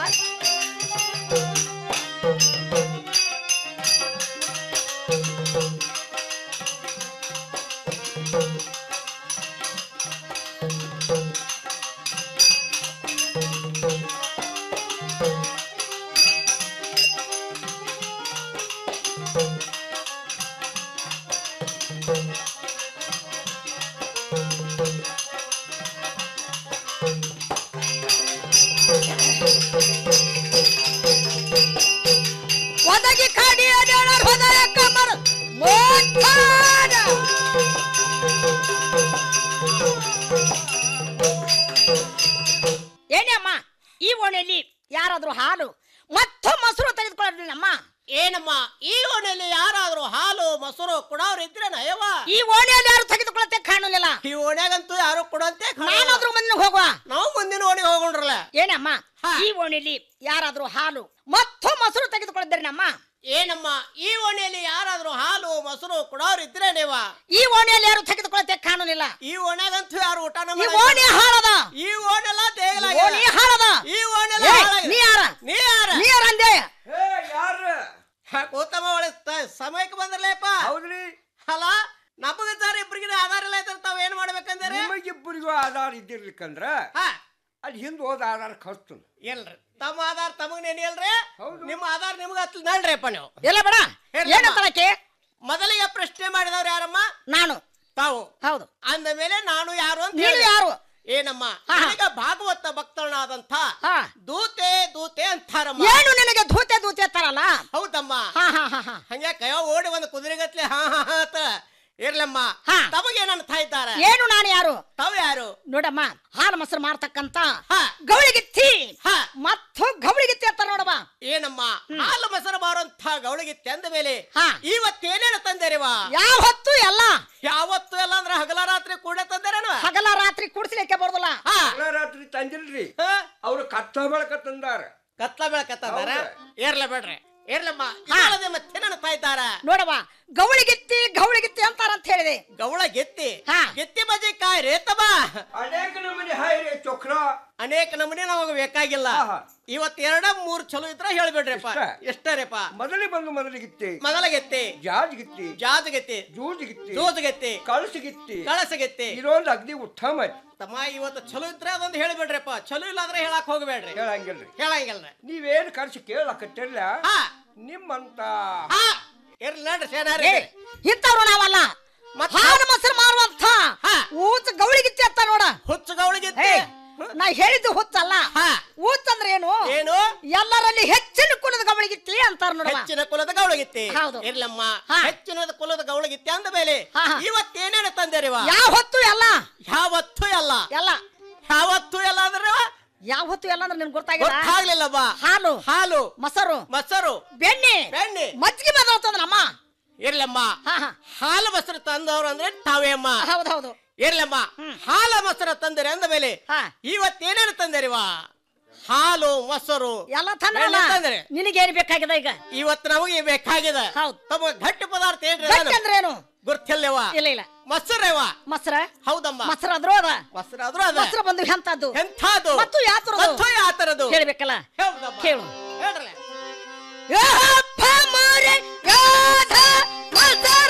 ಒದಗಿ ಕಾಡಿಯ ದೇವರ ಹೃದಯ ಕಮಲ ಮೋತ್ತಾನ ಏನೇ ಈ ಓಣೆಯಲ್ಲಿ ಯಾರಾದ್ರೂ ಹಾಲು ಮತ್ತು ಮೊಸರು ತೆಗೆದುಕೊಳ್ಳೋದಿಲ್ಲಮ್ಮ ಏನಮ್ಮ ಈ ಓಣೆಯಲ್ಲಿ ಯಾರಾದ್ರೂ ಹಾಲು ಮೊಸರು ಕೊಡೋರು ಇದ್ರೆ ನಯವ ಈ ಓಣೆಯಲ್ಲಿ ಯಾರು ತೆಗೆದುಕೊಳ್ಳತ್ತೆ ಕಾಣಲಿಲ್ಲ ಈ ಓಣ್ಯಾಗಂತೂ ಯಾರು ಕೊಡಂತೆ ನಾನಾದ್ರೂ ಮುಂದೆ ಹೋಗುವ ನಾವು ಮುಂದಿನ ಓಣಿಗೆ ಹೋಗೋಣ್ರಲ್ಲ ಏನಮ್ಮ ಈ ಓಣಿಯಲ್ಲಿ ಯಾರಾದ್ರೂ ಹಾಲು ಮತ್ತು ಮೊಸರು ತೆಗೆದುಕೊಳ್ಳಿದ್ದೀರಿ ನಮ್ಮ ಏನಮ್ಮ ಈ ಓಣಿಯಲ್ಲಿ ಯಾರಾದ್ರೂ ಹಾಲು ಮೊಸರು ಕೊಡೋರು ಇದ್ರೆ ನೀವ ಈ ಓಣಿಯಲ್ಲಿ ಯಾರು ತೆಗೆದುಕೊಳ್ಳತ್ತೆ ಕಾಣಲಿಲ್ಲ ಈ ಓಣ್ಯಾಗಂತೂ ಯಾರು ಊಟ ಈ ಓಣಿ ಹಾಳದ ಈ ಓಣೆಲ್ಲ ದೇಗಲ ಈ ಓಣಿ ಹಾಳದ ಈ ಓಣೆಲ್ಲ ಏ, ಹಾಳಾಗಿದೆ. ನೀ ಯಾರ? ನೀ ಯಾರ ನೀ ಯಾರ ಅಂದೆ ಯಾರು ಕೂತಮ್ಮ ಒಳ್ಳೆ ತ- ಸಮಯಕ್ಕೆ ಬಂದ್ರಲ್ಲಪ್ಪ ಹೌದ್ರಿ ಅಲ್ಲ ನಮಗ ಸರ್ ಇಬ್ರಿಗೆ ಆಧಾರ ಇಲ್ಲ ಇದ್ರೆ ತಾವ್ ಏನ್ ಮಾಡ್ಬೇಕಂದ್ರೆ ನಿಮಗಿಬ್ಬರಿಗೂ ಆಧಾರ ಇದ್ದಿರ್ಲಿಕ್ಕಂದ್ರ ಅಲ್ಲಿ ಹಿಂದ್ ಹೋದ ಆಧಾರ ಖರ್ಚು ಎಲ್ರಿ ತಮ್ಮ ಆಧಾರ್ ತಮಗ್ ನೆನೆ ಅಲ್ರಿ ನಿಮ್ಮ ಆಧಾರ್ ನಿಮ್ಗ ಹತ್ಲ ನಡ್ರಿಪ್ಪ ನೀವು ಎಲ್ಲ ಬೇಡ ಏನಂತಳಕ್ಕೆ ಮೊದಲಿಗೆ ಪ್ರಶ್ನೆ ಮಾಡಿದವ್ರು ಯಾರಮ್ಮ ನಾನು ತಾವು ಹೌದು ಅಂದ ಮೇಲೆ ನಾನು ಯಾರು ಅಂತ ನೀನು ಹೇಳಿದೆ. ಯಾರು? ಏನಮ್ಮ ನನಗ ಭಾಗವತ ಭಕ್ತನಾದಂಥ ದೂತೆ ದೂತೆ ಅಂತಾರಮ್ಮ ಏನು ನಿನಗೆ ಧೂತೆ ಧೂತೆ ಅಂತಾರಲ್ಲ ಹೌದಮ್ಮ ಹಾ ಹಾ ಹಾ ಹಾ ಹಂಗೆ ಕೈಯ ಓಡಿ ಒಂದು ಕುದುರೆಗತ್ಲೆ ಹಾ ಹಾ ಹಾ ಅಂತ ಇರ್ಲಮ್ಮ ತಮಗೇನಂತ ಇದ್ದಾರೆ ಏನು ನಾನು ಯಾರು ತಾವು ಯಾರು ನೋಡಮ್ಮ ಹಾಲು ಮೊಸರು ಮಾರ್ತಕ್ಕಂತ ಗೌಳಿಗಿತ್ತಿ ಮತ್ತು ಗೌಳಿಗಿತ್ತಿ ಅಂತ ನೋಡಮ್ಮ ಏನಮ್ಮ ಹಾಲು ಮೊಸರು ಮಾರುವಂತ ಗೌಳಿಗಿತ್ತೆ ಅಂದ ಮೇಲೆ ಇವತ್ತೇನೇನು ತಂದೇರಿವಾ ಯಾವ ಹೊತ್ತು ಎಲ್ಲ ಯಾವತ್ತು ಎಲ್ಲ ಅಂದ್ರೆ ಹಗಲ ರಾತ್ರಿ ಕೂಡ ತಂದೇರೇನು ಹಗಲ ರಾತ್ರಿ ಕುಡಿಸ್ಲಿಕ್ಕೆ ಬರೋದಿಲ್ಲ ರಾತ್ರಿ ತಂದಿಲ್ರಿ ಅವ್ರು ಕತ್ತ ಬೆಳಕ ತಂದಾರ ಕತ್ಲ ಬೆಳಕ ತಂದಾರ ಏರ್ಲ ಬೇಡ್ರಿ ಏರ್ಲಮ್ಮ ಇಲ್ಲದೆ ಮತ್ತೇನಂತ ಇದ್ದಾರ ನೋಡವ ಗೌಳಿಗಿತ್ತಿ ಗೌಳಿಗಿತ್ತಿ ಅಂತಾರ ಅಂತ ಹೇಳಿದೆ ಗೌಳ ಗೆತ್ತಿ ಗೆತ್ತಿ ಬಜಿ ಕಾಯ್ ರೇತಮ್ಮ ಅನೇಕ ನಮೂನಿ ಹಾಯ್ರಿ ಚೊಕ್ರ ಅನೇಕ ನಮೂನಿ ನಮಗ ಬೇಕಾಗಿಲ್ಲ ಇವತ್ ಎರಡ ಮೂರ್ ಚಲೋ ಇದ್ರ ಹೇಳ್ಬೇಡ್ರಿಪ್ಪ ಎಷ್ಟರೇಪ್ಪ ಮೊದಲಿಗೆ ಬಂದು ಮೊದಲಿಗಿತ್ತಿ ಮೊದಲ ಗೆತ್ತಿ ಜಾಜ್ ಗಿತ್ತಿ ಜಾಜ್ ಗೆತ್ತಿ ಜೂಜ್ ಗಿತ್ತಿ ಜೂಜ್ ಗೆತ್ತಿ ಕಳಸ ಗಿತ್ತಿ ಕಳಸ ಗೆತ್ತಿ ಇದೊಂದು ಅಗ್ದಿ ಉತ್ತಮ ಐತಿ. ತಮ್ಮ ಇವತ್ತು ಚಲೋ ಇದ್ರೆ ಅದೊಂದು ಹೇಳ್ಬೇಡ್ರಿಪ್ಪ ಚಲೋ ಇಲ್ಲ ಅಂದ್ರೆ ಹೇಳಕ್ ಹೋಗ್ಬೇಡ್ರಿ ಹೇಳಂಗಿಲ್ರಿ ಹೇಳಂಗಿಲ್ರಿ ನೀವೇನ್ ಕರ್ಸಿ ಕೇಳಕತ್ತಿರ್ಲ ನಿಮ್ಮಂತ ಇರ್ಲಿ ನಡ್ರಿ ಸೇನಾರಿ ಏ, ಇಂಥವ್ರು ನಾವಲ್ಲ ಹಾಲು ಮೊಸರು ಮಾರುವಂತ ಊಚ ಗೌಳಿಗಿತ್ತಿ ಅಂತ ನೋಡ ಹುಚ್ಚು ಗೌಳಿಗಿತ್ತಿ ಏ, ನಾ ಹೇಳಿದ್ದು ಹುಚ್ಚಲ್ಲ ಊಚ್ ಅಂದ್ರೆ ಏನು ಏನು ಎಲ್ಲರಲ್ಲಿ ಹೆಚ್ಚಿನ ಕುಲದ ಗೌಳಿಗಿತ್ತಿ ಅಂತಾರ ನೋಡ ಹೆಚ್ಚಿನ ಕುಲದ ಗೌಳಗಿತ್ತಿ ಹೌದು. ಇರ್ಲಮ್ಮ ಹೆಚ್ಚಿನ ಕುಲದ ಗೌಳಗಿತ್ತಿ ಅಂದ ಮೇಲೆ ಇವತ್ತೇನೇನು ತಂದೇರಿವ ಯಾವ ಹೊತ್ತು ಎಲ್ಲ ಯಾವತ್ತು ಎಲ್ಲ ಎಲ್ಲ ಯಾವತ್ತು ಎಲ್ಲ ಅಂದ್ರೆ ಯಾವ ಹೊತ್ತು ಎಲ್ಲ ಅಂದ್ರೆ ನಿನ್ಗೆ ಗೊತ್ತಾಗಿಲ್ಲ ಗೊತ್ತಾಗ್ಲಿಲ್ಲವ್ವ ಹಾಲು ಹಾಲು ಮೊಸರು ಮೊಸರು ಬೆಣ್ಣೆ ಬೆಣ್ಣೆ ಮಜ್ಜಿಗೆ ಬಂದವತ್ತಂದ್ರಮ್ಮ ಇರ್ಲಮ್ಮ ಹಾಲು ಮೊಸರು ತಂದವ್ರು ಅಂದ್ರೆ ತಾವೇ ಅಮ್ಮ ಹೌದೌದು ಇರ್ಲಮ್ಮ ಹಾಲು ಮೊಸರು ತಂದರೆ ಅಂದ ಮೇಲೆ ಇವತ್ತೇನೇನು ತಂದರಿವ ಹಾಲು ಮೊಸರು ಎಲ್ಲ ಬೆಣ್ಣೆ ತಂದ್ರಲ್ಲ ತಂದ್ರೆ ನಿನಗೇನು ಬೇಕಾಗಿದೆ ಈಗ ಇವತ್ತು ನಮಗೆ ಬೇಕಾಗಿದೆ ತಮ್ಮ ಗಟ್ಟಿ ಪದಾರ್ಥ ಏನ್ರಿ ಗಟ್ಟಿ ಅಂದ್ರೇನು ಗುರ್ತಿಲ್ಲವ ಇಲ್ಲ ಇಲ್ಲ ಮೊಸರವ ಮೊಸರ ಹೌದಮ್ಮ ಮೊಸರು ಆದ್ರೂ ಅದ ಮೊಸರು ಆದ್ರೂ ಅದ ಮೊಸರು ಬಂದು ಎಂತದ್ದು ಎಂಥದ್ದು ಮತ್ತು ಯಾತರದು ಮತ್ತು ಯಾತರದು ಹೇಳ್ಬೇಕಲ್ಲ ಹೌದಮ್ಮ. ಕೇಳು ಹೇಳ್ರಲ್ಲ ಯಪ್ಪ ಮಾರೆ ಯೋಧ ಮೊಸರ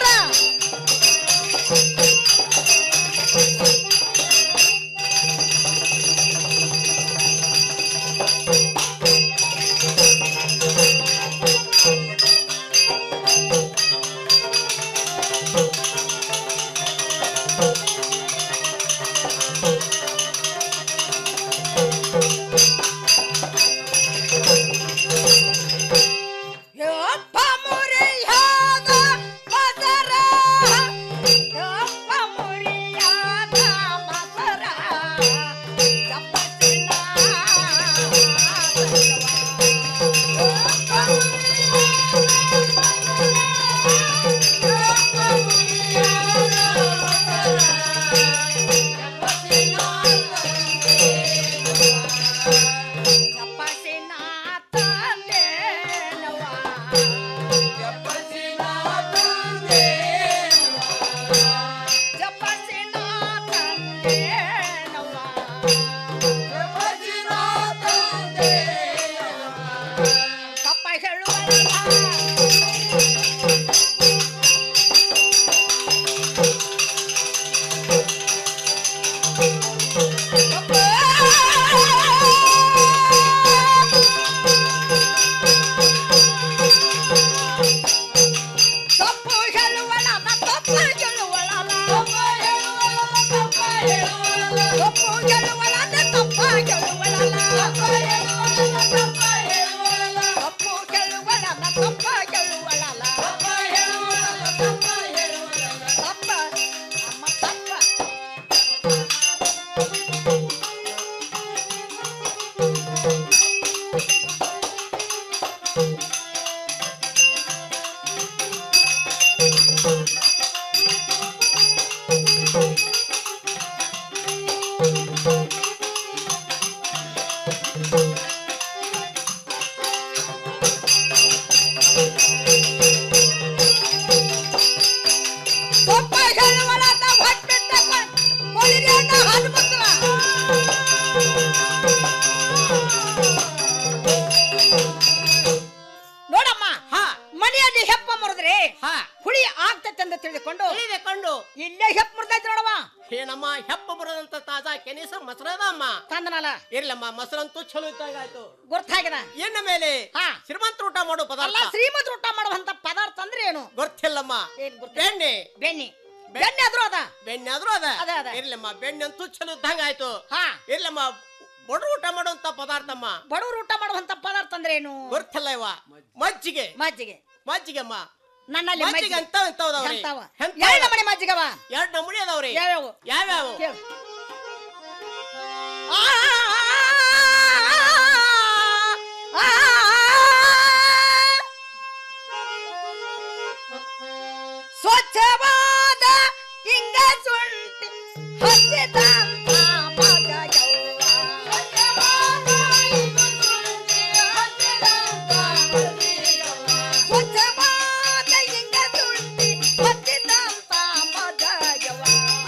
ಅಂದನಲ್ಲ ಇರ್ಲಮ್ಮ ಮೊಸರಂತೂ ಚಲೋ ಇದ್ದಾಗ ಆಯ್ತು ಗೊತ್ತಾಗಿದೆ ಎನ್ನ ಮೇಲೆ ಶ್ರೀಮಂತರು ಊಟ ಮಾಡೋ ಅಲ್ಲ ಪದಾರ್ಥ ಶ್ರೀಮಂತ ಊಟ ಮಾಡುವಂತ ಪದಾರ್ಥ ಅಂದ್ರೆ ಏನು ಗೊತ್ತಿಲ್ಲಮ್ಮ ಏನ್ ಗೊತ್ತ ಬೆಣ್ಣೆ ಬೆಣ್ಣೆ ಬೆಣ್ಣೆ ಆದ್ರೂ ಅದ ಬೆಣ್ಣೆ ಆದ್ರೂ ಅದ ಅದ, ಅದ. ಇರ್ಲಮ್ಮ ಬೆಣ್ಣೆ ಅಂತೂ ಚಲೋ ಇದ್ದಂಗ ಆಯ್ತು ಹಾ ಇರ್ಲಮ್ಮ ಬಡ್ರು ಊಟ ಮಾಡುವಂತ ಪದಾರ್ಥಮ್ಮ ಬಡವರು ಊಟ ಮಾಡುವಂತ ಪದಾರ್ಥ ಅಂದ್ರೆ ಏನು ಗೊತ್ತಿಲ್ಲ ಇವ ಮಜ್ಜಿಗೆ ಮಜ್ಜಿಗೆ ಮಜ್ಜಿಗೆಮ್ಮ ನನ್ನಲ್ಲಿ ಮಜ್ಜಿಗೆ ಅಂತ ಎಂತವದವ್ರಿ ಎಂತವ? ಎರಡು ನಮೂನಿ ಮಜ್ಜಿಗವ ಎರಡು ನಮೂನಿ ಅದಾವ್ರಿ ಯಾವ್ಯಾವು? ಯಾವ್ಯಾವು ಕೇಳು. ಸ್ವಚ್ಛವಾದ ಹಿಂಗ ಶುಂಠಿ ಹತ್ತಿದಂತ ಮಗ ಯವ್ವ. ಸ್ವಚ್ಛವಾದ ಹಿಂಗ ಶುಂಠಿ ಹತ್ತಿದಂತ ಮಗ ಯವ್ವ.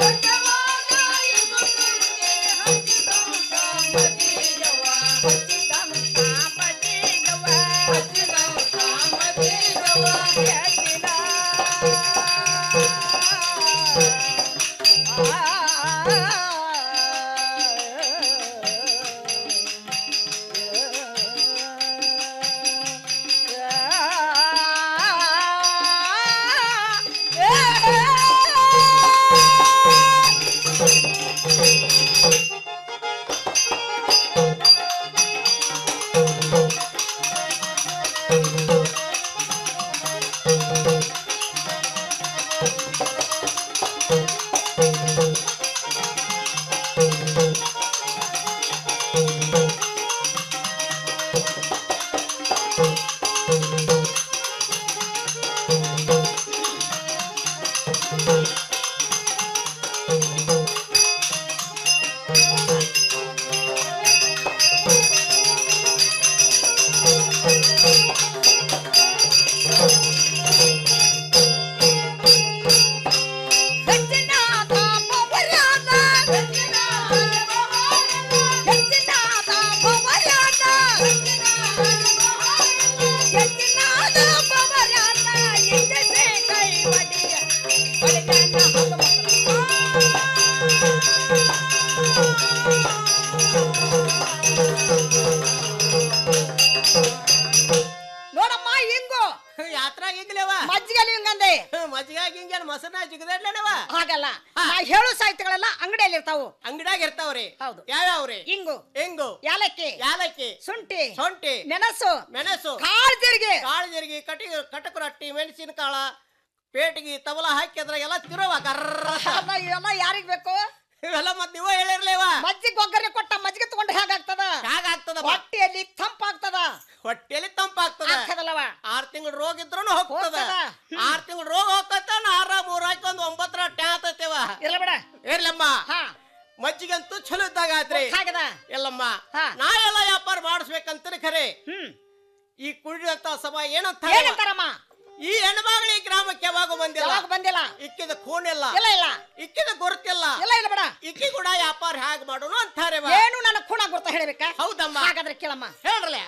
ನೋಡಮ್ಮ ಹಿಂಗು ಯಾತ್ರಾ ಹಿಂಗ್ಲೇವ ಮಜ್ಜಿಗೆಲಿ ಹಿಂಗಂದೆ ಮಜ್ಜಿಗಾಗಿ ಹಿಂಗೇನ್ ಮೊಸರನ್ನ ಜಿಗದಡ್ಲೇನವ ಹಾಗಲ್ಲ ನಾ ಹೇಳೋ ಸಾಹಿತ್ಯಗಳೆಲ್ಲ ಅಂಗಡಿಯಲ್ಲಿ ಇರ್ತಾವು ಅಂಗಡಿಯಾಗ ಇರ್ತಾವ್ರಿ ಹೌದು ಯಾವ್ಯಾವ್ರಿ ಹಿಂಗು ಹೆಂಗು ಯಾಲಕ್ಕಿ ಯಾಲಕ್ಕಿ ಶುಂಠಿ ಶೊಂಠಿ ಮೆಣಸು ಮೆಣಸು ಕಾಳು ಜೀರಿಗೆ ಕಾಳು ಜೀರಿಗೆ ಕಟಿ ಕಟಕ ರೊಟ್ಟಿ ಮೆಣಸಿನ ಕಾಳ ಪೇಟಿಗೆ ತಬಲ ಹಾಕಿ ಅದ್ರಾಗೆಲ್ಲ ತಿರುವ ಕರ್ರ ಅಲ್ಲ, ಇವೆಲ್ಲ ಯಾರಿಗ್ ಬೇಕು ಇವೆಲ್ಲ ಮತ್ ನೀವ ಹೇಳಿರ್ಲೇವ ಮಜ್ಜಿಗೆ ಒಗ್ಗರಣೆ ಕೊಟ್ಟ ಮಜ್ಜಿಗೆ ತಗೊಂಡು ಹೇಗಾಗ್ತದ ಹೇಗಾಗ್ತದ ಹೊಟ್ಟೆಯಲ್ಲಿ ತಂಪಾಗ್ತದ ಹೊಟ್ಟೆಲಿ ತಂಪಾಗ್ತದ ಆಗ್ತದಲ್ಲವ ಆರ್ ತಿಂಗಳ ರೋಗ ಇದ್ರೂ ಹೋಗ್ತದ ಹೋಗ್ತದ. ಆರ್ ತಿಂಗಳ ರೋಗ ಹೋಗ್ತದ ಆರ ಮೂರ್ ಹಾಕಿ ಒಂದ್ ಒಂಬತ್ತರ ಟ್ಯಾ ಆತೈತೆವ ಇರ್ಲ ಬಿಡ ಇರ್ಲಮ್ಮ ಹಾ ಮಜ್ಜಿಗೆ ಅಂತೂ ಚಲೋ ಇದ್ದಾಗ ಆತ್ರಿ ಹಾಗದ ಎಲ್ಲಮ್ಮ ಹಾ. ನಾ ಎಲ್ಲ ವ್ಯಾಪಾರ ಮಾಡಿಸ್ಬೇಕಂತೀರಿ ಖರೆ ಹ್ಮ್ ಈ ಕುಡಿದಂತ ಸಭಾ ಏನಂತ ಏನಂತಾರಮ್ಮ ಈ ಹೆಣ್ಮಗಳು ಈ ಗ್ರಾಮಕ್ಕೆ ಯಾವಾಗ ಬಂದಿಲ್ಲ ಯಾವಾಗ ಬಂದಿಲ್ಲ ಇಕ್ಕಿದ ಖೂನಿಲ್ಲ ಇಲ್ಲ ಇಲ್ಲ ಇಕ್ಕಿದ ಗುರುತಿಲ್ಲ ಇಲ್ಲ ಇಲ್ಲ ಬಿಡ ಇಕ್ಕಿ ಕೂಡ ವ್ಯಾಪಾರ ಹೇಗ್ ಮಾಡೋಣ ಅಂತಾರೆ ಏನು ನನ್ನ ಖುಣ ಗುರ್ತ ಹೇಳ್ಬೇಕಾ ಹೌದಮ್ಮ ಹಾಗಾದ್ರೆ ಕೇಳಮ್ಮ ಹೇಳ್ರಲ್ಲ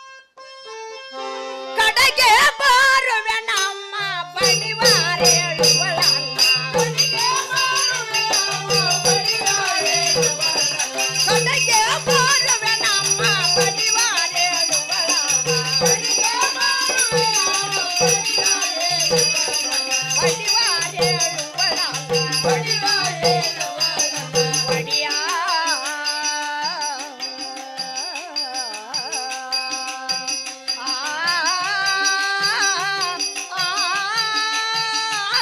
ಕಡೆಗೆ ಬಾರುವೆ ನಮ್ಮ ಬಡಿವಾರೇಳುವಳಲ್ಲ ಕಡೆಗೆ ಬಾರುವೆ ನಮ್ಮ ಒಡಿಯಾ ಆ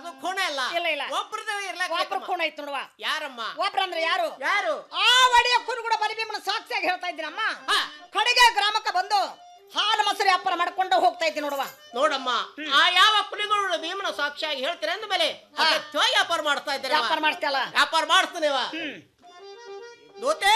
ಒಬ್ಬರದು ಖೂಣ ಇಲ್ಲ ಇಲ್ಲ ಇಲ್ಲ ಒಬ್ರದ್ದು ಇರ್ಲಾಕ ಒಬ್ರು ಖೂಣ ಐತ್ ನೋಡುವ ಯಾರಮ್ಮ ಒಬ್ರು ಅಂದ್ರೆ ಯಾರು ಯಾರು ಆ ಒಡೆಯ ಕುರುಗುಡ ಬಲಿಭೀಮನ ಸಾಕ್ಷಿಯಾಗಿ ಹೇಳ್ತಾ ಇದ್ದೀನಮ್ಮ ಕಡೆಗೆ ಗ್ರಾಮಕ್ಕೆ ಬಂದು ಹಾಲು ಮೊಸರು ವ್ಯಾಪಾರ ಮಾಡ್ಕೊಂಡು ಹೋಗ್ತಾ ಇದ್ದೀನಿ ನೋಡುವ ನೋಡಮ್ಮ ಆ ಯಾವ ಕುಲಿಗಳು ಭೀಮನ ಸಾಕ್ಷಿಯಾಗಿ ಹೇಳ್ತೀರ ಅಂದ ಮೇಲೆ ಅಗತ್ಯವಾಗಿ ವ್ಯಾಪಾರ ಮಾಡ್ತಾ ಇದ್ದಾರೆ ವ್ಯಾಪಾರ ಮಾಡ್ತೀಯಲ್ಲ? ವ್ಯಾಪಾರ ಮಾಡ್ತಾನೆ ದೂತೆ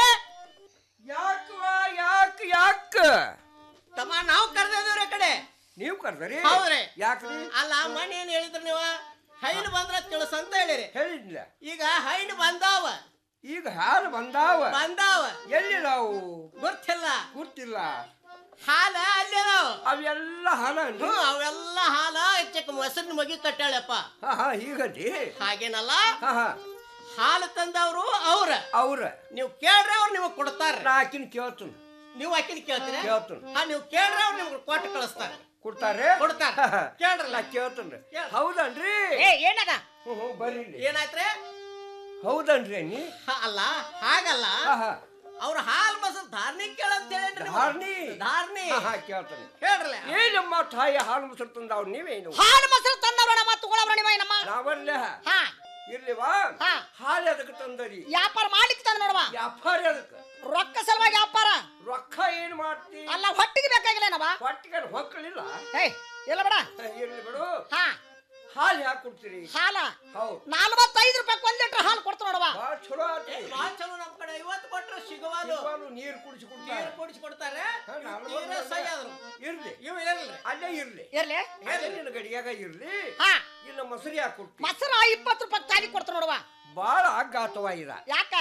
ಯಾಕ ಯಾಕ ಯಾಕ ತಮ್ಮ ನಾವು ಕರೆದಿದ್ದೀವ್ರಿ ಕಡೆ ನೀವು ಕರ್ದರಿ ಹೌದ್ರಿ ಯಾಕ್ರಿ ಅಲ್ಲ ಮಣ್ಣಿ ಏನ್ ಹೇಳಿದ್ರಿ ನೀವು ಹೈನ್ ಬಂದ್ರ ತಿಳಿಸ್ ಅಂತ ಹೇಳಿರಿ ಹೇಳಿದ್ಲ ಈಗ ಹೈನ್ ಬಂದಾವ ಈಗ ಹಾಲು ಬಂದಾವ ಬಂದಾವ ಎಲ್ಲಿದಾವು ಗೊತ್ತಿಲ್ಲ ಗೊತ್ತಿಲ್ಲ ಹಾಲ ಅಲ್ಲಿ ಅದಾವ ಅವೆಲ್ಲ ಹಾಲ ಹ್ಞೂ ಅವೆಲ್ಲ ಹಾಲ ಹೆಚ್ಚಕ್ಕೆ ಮೊಸರಿನ ಮಗಿ ಕಟ್ಟಾಳಪ್ಪ ಹಾ ಹಾ ಹೀಗದಿ ಹಾಗೇನಲ್ಲ ಹಾ ಹಾ ಹಾಲು ತಂದವರು ಅವ್ರ ಅವ್ರ ನೀವು ಕೇಳ್ರೆ ಅವ್ರು ನಿಮಗೆ ಕೊಡ್ತಾರ ನಾ ಆಕಿನ ಕೇಳ್ತೀನಿ ನೀವು ಆಕಿನ ಕೇಳ್ತೀರ ಕೇಳ್ತೀನಿ. ಹಾ ನೀವು ಕೇಳ್ರೆ ಅವ್ರು ನಿಮ್ಗೆ ಕೊಟ್ಟು ಕಳಿಸ್ತಾರೆ ಕೊಡ್ತಾರೆ ಕೊಡ್ತಾರ ಕೇಳ್ರಲ್ಲ ನಾ ಕೇಳ್ತೀನಿ ಹೌದನ್ರಿ ಏ ಏನದ ಹ್ಞೂ ಹ್ಞೂ ಬರ್ರಿ ಏನಾಯ್ತ್ರಿ ಹೌದನ್ರಿ ನೀ ಹ, ಅಲ್ಲ ಹಾಗಲ್ಲ ಹಾ ಹಾ ಅವ್ರ ಹಾಲ್ ಮೊಸರು ಧಾರ್ನಿ ಕೇಳಂತ ಹೇಳ್ರಿ ಧಾರ್ನಿ ಧಾರ್ನಿ ಹಾ ಹಾ ಕೇಳ್ತೀನಿ ಹೇಳ್ರಲ್ಲ ಏನಮ್ಮ ತಾಯಿ ಹಾಲು ಮೊಸರು ತಂದಾವ್ ನೀವೇನು ಹಾಲು ಮೊಸರು ತಂದವ್ರಣ ಮತ್ತು ತಗೊಳವ್ರ ನಿಮ್ಮ ಏನಮ್ಮ ನಾವಲ್ಲ ಹಾ ಇರ್ಲಿವಾ ಹಾ. ಹಾಲು ಅದಕ್ಕೆ ತಂದರಿ ವ್ಯಾಪಾರ ಮಾಡ್ಲಿಕ್ಕೆ ತಂದ ನೋಡುವ ವ್ಯಾಪಾರ ಅದಕ್ಕೆ ರೊಕ್ಕ ಸಲುವಾಗಿ ವ್ಯಾಪಾರ ರೊಕ್ಕ ಏನ್ ಮಾಡ್ತಿ ಅಲ್ಲ ಹೊಟ್ಟಿಗೆ ಬೇಕಾಗಿಲ್ಲೇನವ ಹೊಟ್ಟಿಗೆ ಹೊಕ್ಕಳಿಲ್ಲ ಏಯ್ ಇಲ್ಲ ಬೇಡ ಇರ್ಲಿ ಬಿಡು ಹಾ ಹಾಲು ಯಾಕೆ ಕೊಡ್ತೀರಿ ಹಾಲ ಹೌದು ನಲ್ವತ್ತೈದು ರೂಪಾಯಿ ಒಂದ್ ಲೀಟರ್ ಹಾಲು ಕೊಡ್ತು ನೋಡುವ ಭಾಳ ಚಲೋ ಆತಿ ಭಾಳ ಚಲೋ ನಮ್ ಕಡೆ ಇವತ್ತು ಕೊಟ್ರೆ ಸಿಗವಾಲು ಇವಾಲು ನೀರು ಕುಡಿಸಿ ಕೊಡ್ತಾರೆ ನೀರು ಕುಡಿಸಿ ಕೊಡ್ತಾರೆ ಹಾ, ನಾನು ತೀರಾ ಸಹಿ ಆದ್ರು ಇರ್ಲಿ ಇವ್ ಇರಲ್ರಿ ಅಲ್ಲೇ ಇರ್ಲಿ ಇರ್ಲಿ ಅಲ್ಲೇ ನಿನ್ನ ಗಡಿಯಾಗ ಇರ್ಲಿ ಹಾ ಇನ್ನು ಮೊಸರು ಯಾಕೆ ಕೊಡ್ತಿ ಮೊಸರು ಇಪ್ಪತ್ತು ರೂಪಾಯಿ ಖಾಲಿ ಕೊಡ್ತು ನೋಡುವ ಭಾಳ ಆಘಾತವಾಗಿದೆ ಯಾಕ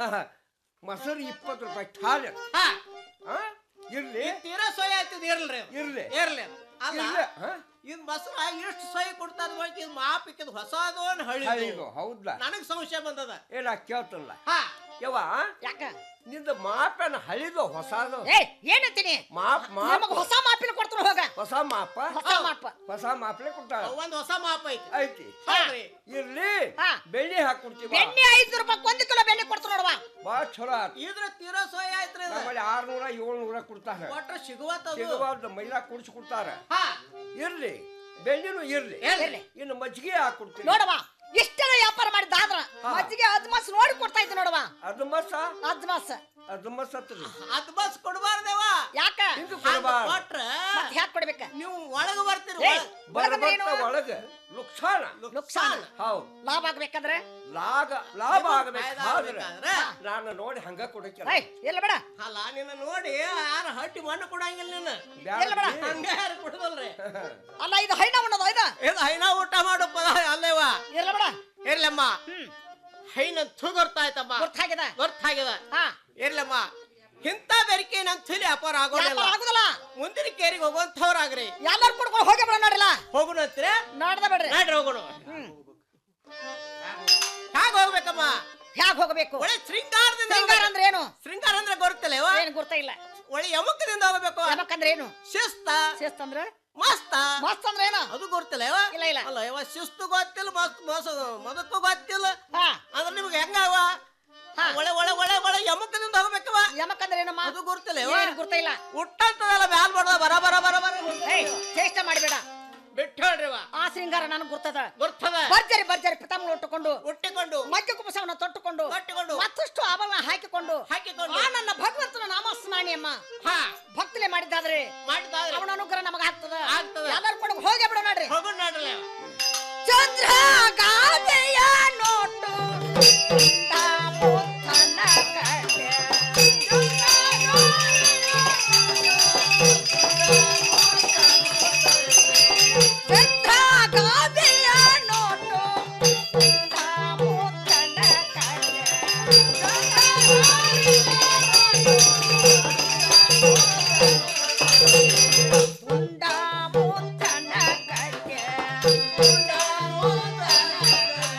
ಮೊಸರು ಇಪ್ಪತ್ತು ರೂಪಾಯಿ ಠಾಲ್ ಹಾ ಹಾ? ಇರ್ಲಿ ತೀರಾ ಸೊಯ್ ಆಯ್ತದ ಇರ್ಲ್ರಿ ಇರ್ಲಿ ಇರ್ಲಿ ಅಲ್ಲ ಇರ್ಲಿ, ಹಾ? ಇದ್ ಮೊಸರು ಎಷ್ಟು ಸೊಯ್ ಕೊಡ್ತಾರ ನೋಡಿ ಇದು ಮಾಪಿಕ್ಕದ ಹೊಸದು ಹಳಿ ಹಳಿದು ಹೌದಾ ನನಗ್ ಸಂಶಯ ಬಂದದ ಏನ ಕೇಳ್ತಲ್ಲ ಹಾ ಯವ್ವ ಯಾಕ ನಿಂದ ಮಾಪನ ಹಳಿದು ಹೊಸದು ಏ ಏನಂತೀನಿ ಮಾಪ್ ನಮಗ್ ಮಾಪ್ ಹೊಸ ಮಾಪಿನ ಕೊಡ್ತಾರ ಹೋಗ ಹೊಸ ಮಾಪ ಹೊಸ ಮಾಪ ಹೊಸ ಮಾಪ್ಲೆ ಕೊಡ್ತಾಳ ಒಂದ್ ಹೊಸ ಮಾಪ ಐತಿ ಐತಿ ಹೌದ್ರಿ ಇರ್ಲಿ ಹಾ. ಬೆಳ್ಳಿ ಹಾಕೊಡ್ತೀವ ಬೆಣ್ಣೆ ಐದು ರೂಪಾಯಿ ಒಂದು ಕಿಲೋ ಬೆಣ್ಣೆ ಕೊಡ್ತು ನೋಡುವ ಭಾಳ ಚಲೋ ಆತ್ ಇದ್ರ ತೀರಾ ಸೊಯ್ ಆಯ್ತ್ರಿ ಇದು. ನಮ್ಮಲ್ಲಿ ಆರ್ನೂರ ಏಳ್ನೂರ ಕೊಡ್ತಾರ ಕೊಟ್ರೆ ಸಿಗುವತ್ತದು ಸಿಗಬಾರ್ದು ಮೈಲಾ ಕುಡಿಸಿ ಕೊಡ್ತಾರ ಹಾ ಇರ್ಲಿ ಬೆಳ್ಳಿನೂ ಇರ್ಲಿ ಇರ್ಲಿ. ಇನ್ನು ಮಜ್ಜಿಗೆ ಹಾಕೊಡ್ತೀನಿ ನೋಡವ ಇಷ್ಟೆಲ್ಲ ವ್ಯಾಪಾರ ಮಾಡಿದ ಆದ್ರ ಹಾ. ಮಜ್ಜಿಗೆ ಅದ್ಮಾಸ್ ನೋಡಿ ಕೊಡ್ತಾ ಇದ್ದೆ ನೋಡವ ಅದು ಮಸ ಅದ್ಮಾಸ್ ಅದು ಮಸ್ ಹತ್ತದ ಅದ್ ಬಸ್ ಕೊಡಬಾರ್ದೇವ ಯಾಕ ಹಿಂಗ ಕೊಡಬಾರ್ದು ಕೊಟ್ರ ಮತ್ ಹ್ಯಾಕ್ ಕೊಡ್ಬೇಕ ನೀವು ಒಳಗ ಬರ್ತೀರಿ ಏಯ್, ಒಳಗಂದ್ರೆ ಏನು? ಬರ್ಬರ್ತ ಒಳಗ ಲುಕ್ಸಾನ ನುಕ್ಸಾನ ಹೌದು ಲಾಭ ಆಗ್ಬೇಕಂದ್ರೆ ಲಾಗ ಲಾಭ ಫಾಯ್ದಾ ಆಗಬೇಕಾದ್ರೆ ಆಗ್ಬೇಕಾದ್ರೆ ನಾನು ನೋಡಿ ಹಂಗ ಕೊಡಕ್ಕಿಲ್ಲ ಏಯ್ ಇಲ್ಲ ಬೇಡ ಅಲ್ಲ ನಿನ್ನ ನೋಡಿ ಯಾರು ಹಟ್ಟಿ ಮಣ್ಣು ಕೊಡಂಗಿಲ್ಲ ನಿನ್ನ ಬ್ಯಾಡ ಇಲ್ಲ ಬೇಡ. ಬಿಡಿ. ಹಂಗ ಯಾರು ಕೊಡದಲ್ರಿ ಅಲ್ಲ ಇದು ಹೈನ ಉಣ್ಣದ ಇದು ಇದು ಹೈನ ಊಟ ಮಾಡೋ ಪದ ಅಲ್ಲೇವ ಇಲ್ಲ ಬೇಡ ಇರ್ಲಮ್ಮ ಹೈನ ಗೊತ್ತಾಯ್ತಮ್ಮ ಗೊತ್ತಾಗಿದೆ ಗೊತ್ತಾಗಿದೆ ಹಾ ಇರ್ಲಮ್ಮ ಇಂಥ ಬೆರಿಕೆ ನನ್ ತಲೆ ವ್ಯಾಪಾರ ಆಗೋದಿಲ್ಲ ವ್ಯಾಪಾರ ಆಗುದಿಲ್ಲ ಮುಂದಿನ ಕೇರಿಗೆ ಹೋಗುವಂಥವ್ರಾಗ್ರಿ ಎಲ್ಲಾರು ಕುಡ್ಕೊಂಡು ಹೋಗಿ ಬಿಡ ನೋಡಿಲ್ಲ ಹೋಗುಣ ಅಂತೀರ ನೋಡ್ದ ಬೇಡ್ರಿ ನಡ್ರಿ ಹೋಗೋಣ ಹ್ಯಾಗ ಹೋಗ್ಬೇಕಮ್ಮ ಹ್ಯಾಗ್ ಹೋಗಬೇಕು ಒಳ್ಳೆ ಶೃಂಗಾರದಿಂದ ಶೃಂಗಾರ ಹೋಗ್ಬೇಕು. ಅಂದ್ರೆ ಏನು ಶೃಂಗಾರ ಅಂದ್ರೆ ಗೊತ್ತಲ್ಲ ಏನ್ ಗೊತ್ತಾ ಇಲ್ಲ ಒಳ್ಳೆ ಯಮಕದಿಂದ ಹೋಗ್ಬೇಕು ಯಾಕಂದ್ರೆ ಏನು ಶಿಸ್ತ ಶಿಸ್ತ್ ಅಂದ್ರೆ ಮಸ್ತ ಮಸ್ತ್ ಅಂದ್ರೆ ಏನು ಅದು ಗೊತ್ತಿಲ್ಲ ಇಲ್ಲ ಇಲ್ಲ ಅಲ್ಲ ಯಾವ ಶಿಸ್ತು ಗೊತ್ತಿಲ್ಲ ಮಸ್ತ್ ಮೋಸ ಮದಕ್ಕೂ ಗೊತ್ತಿಲ್ಲ ಹಾ ಅಂದ್ರೆ ನಿಮ್ಗೆ ಹೆಂಗವ ಒಳ್ಳೆ ಒಳ್ಳೆ ಒಳ್ಳೆ ಒಳ್ಳೆ ಯಮಕದಿಂದ ಹೋಗ್ಬೇಕವ ಯಮಕಂದ್ರೆ ಏನಮ್ಮ ಅದು ಗೊತ್ತಿಲ್ಲ ಏನ್ ಗೊತ್ತಾ ಇಲ್ಲ ಹುಟ್ಟಂತದಲ್ಲ ಬ್ಯಾಲ್ ಮಾಡೋದ ಬರ ಬರ ಬರ ಬರ ಏಯ್ ಚೇಷ್ಟ ಮಾಡಬೇಡ ಬಿಟ್ಟು ಹೇಳ್ರಿವ ಆ ಶೃಂಗಾರ ನನಗೆ ಗುರ್ತದ ಗೊತ್ತದ ಭರ್ಜರಿ ಭರ್ಜರಿ ಪಿತಾಂಬಳ ಉಟ್ಟುಕೊಂಡು ಹುಟ್ಟಿಕೊಂಡು ಮಧ್ಯ ಕುಪಸವನ್ನು ತೊಟ್ಟುಕೊಂಡು ತೊಟ್ಟುಕೊಂಡು ಮತ್ತಷ್ಟು ಆಭರಣ ಹಾಕಿಕೊಂಡು ಹಾಕಿಕೊಂಡು ಆ ನನ್ನ ಭಗವಂತನ ನಾಮಸ್ಮರಣಿ ಅಮ್ಮ ಹಾ ಭಕ್ತಿಲೆ ಮಾಡಿದ್ದಾದ್ರೆ ಮಾಡಿದಾದ್ರೆ ಅವನ ಅನುಗ್ರಹ ನಮಗ ಆಗ್ತದ ಆಗ್ತದ. ಎಲ್ಲರೂ ಕೂಡ ಹೋಗಿ ಬಿಡೋ ನೋಡ್ರಿ ಹೋಗೋಣ ನೋಡ್ರಲ್ಲ ಚಂದ್ರ ಗಾದೆಯ ನೋಟು ತಾಮುತ್ತನ ಕಡೆ. ಚಂದ್ರ ಗಾದೆಯ ನೋಟು ತಾಮುತ್ತನ ಕಡೆ. ತುಂಡ ಮುತ್ತನ ಕಡೆ. ತುಂಡ ಮುತ್ತನ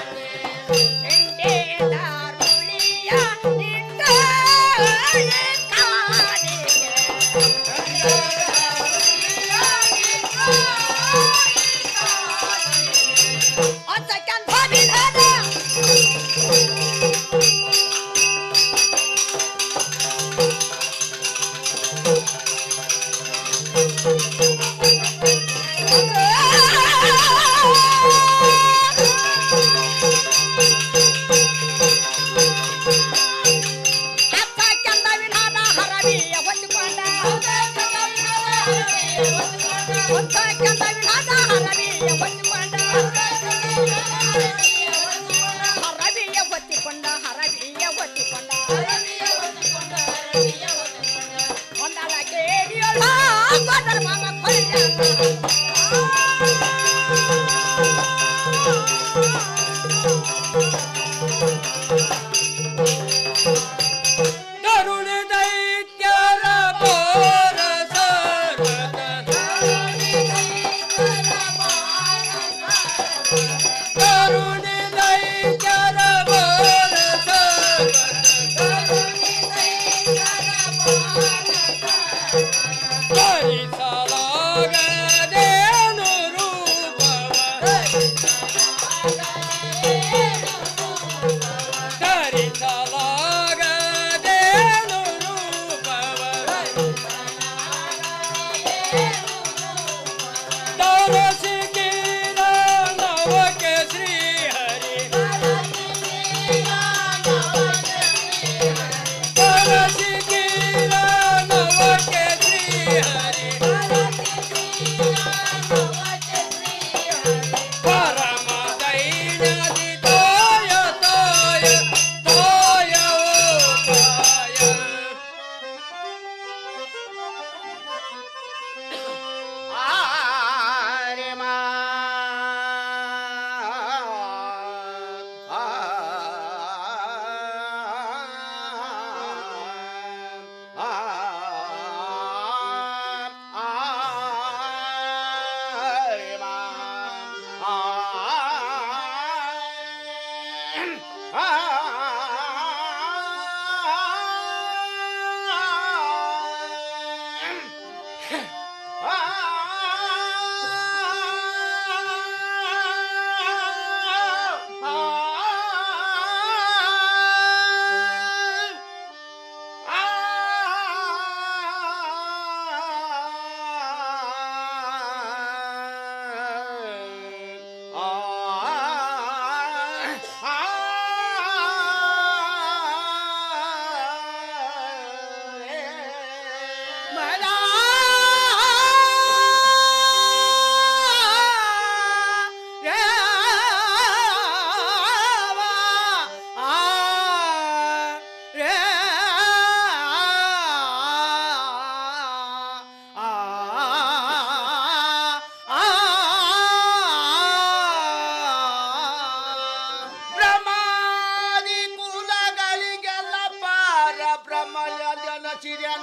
ಕರುಣ ದೈತ್ಯರ ಘೋರ ಕರುಣ ದೈತ್ಯರ ಘೋರ ಧರಿಸಲಾಗದೇನು ಧರಿಸಲಾಗದೇನು ತರಸಿಗಿರ ನವಕ್ಕೆ ಶ್ರೀಹರಿ ತರಸಿಗಿರ ನವಕ್ಕೆ ಶ್ರೀಹರಿ ಪರಮ ದೈನ್ಯದಿ ತೋಯ ತೋಯ ತೋಯ ಓ ತಾಯ ಆರೆ ಮಾ ಆ ಆ ಆರೆ ಮಾ ಆ ಬ್ರಹ್ಮಾದಿ ಕುಲಗಳಿಗೆಲ್ಲ ಪಾರ ಬ್ರಹ್ಮಯ ಜನಸಿರನ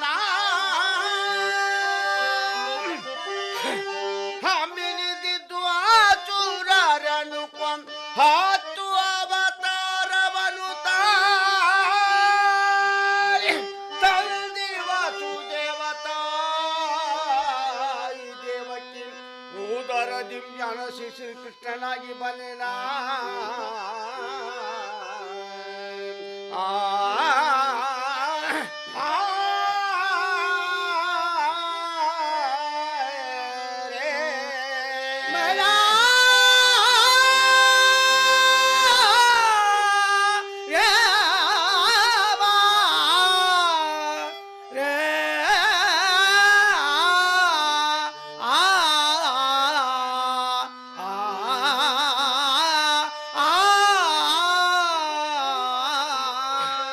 ಹಮ್ಮಿನಿದಿದ್ದು ಆಚೂರರನು ಕೊಂದ್ ಹತ್ತು ಅವತಾರವನು ತಾಳಿ ತಂದಿ ವಸುದೇವತಾಯಿ ದೇವಕಿ ಊದರ ದಿವ್ಯನ ಶಿಶು ಕೃಷ್ಣನಾಗಿ ಬಲಿನ ಆ ಆ ಆ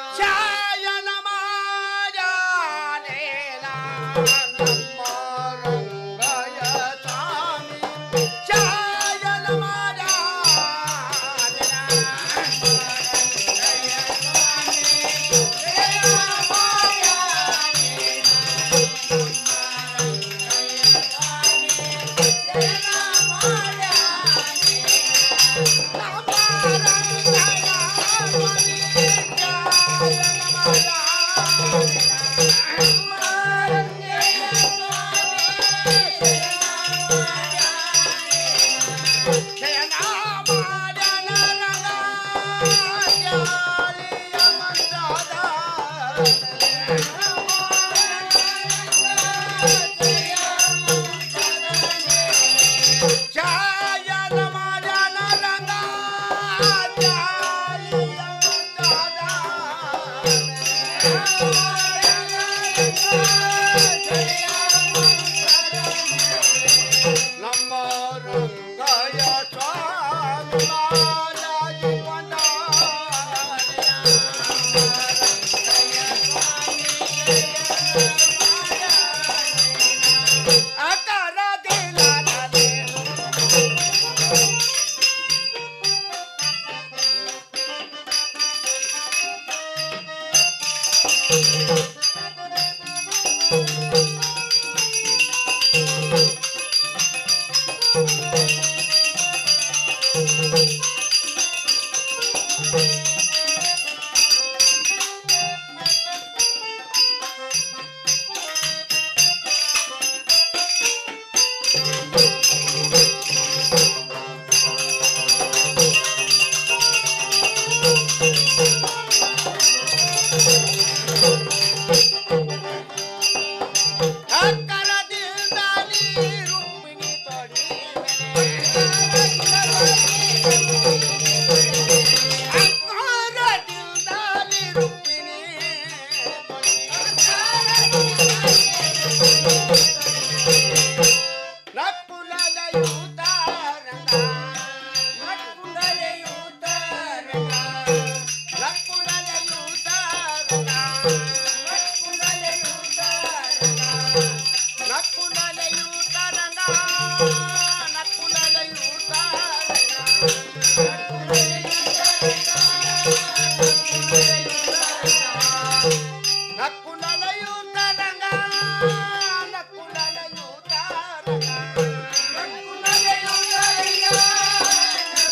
ನಕ್ಕುಲಲೆಯುತ್ತರಂಗ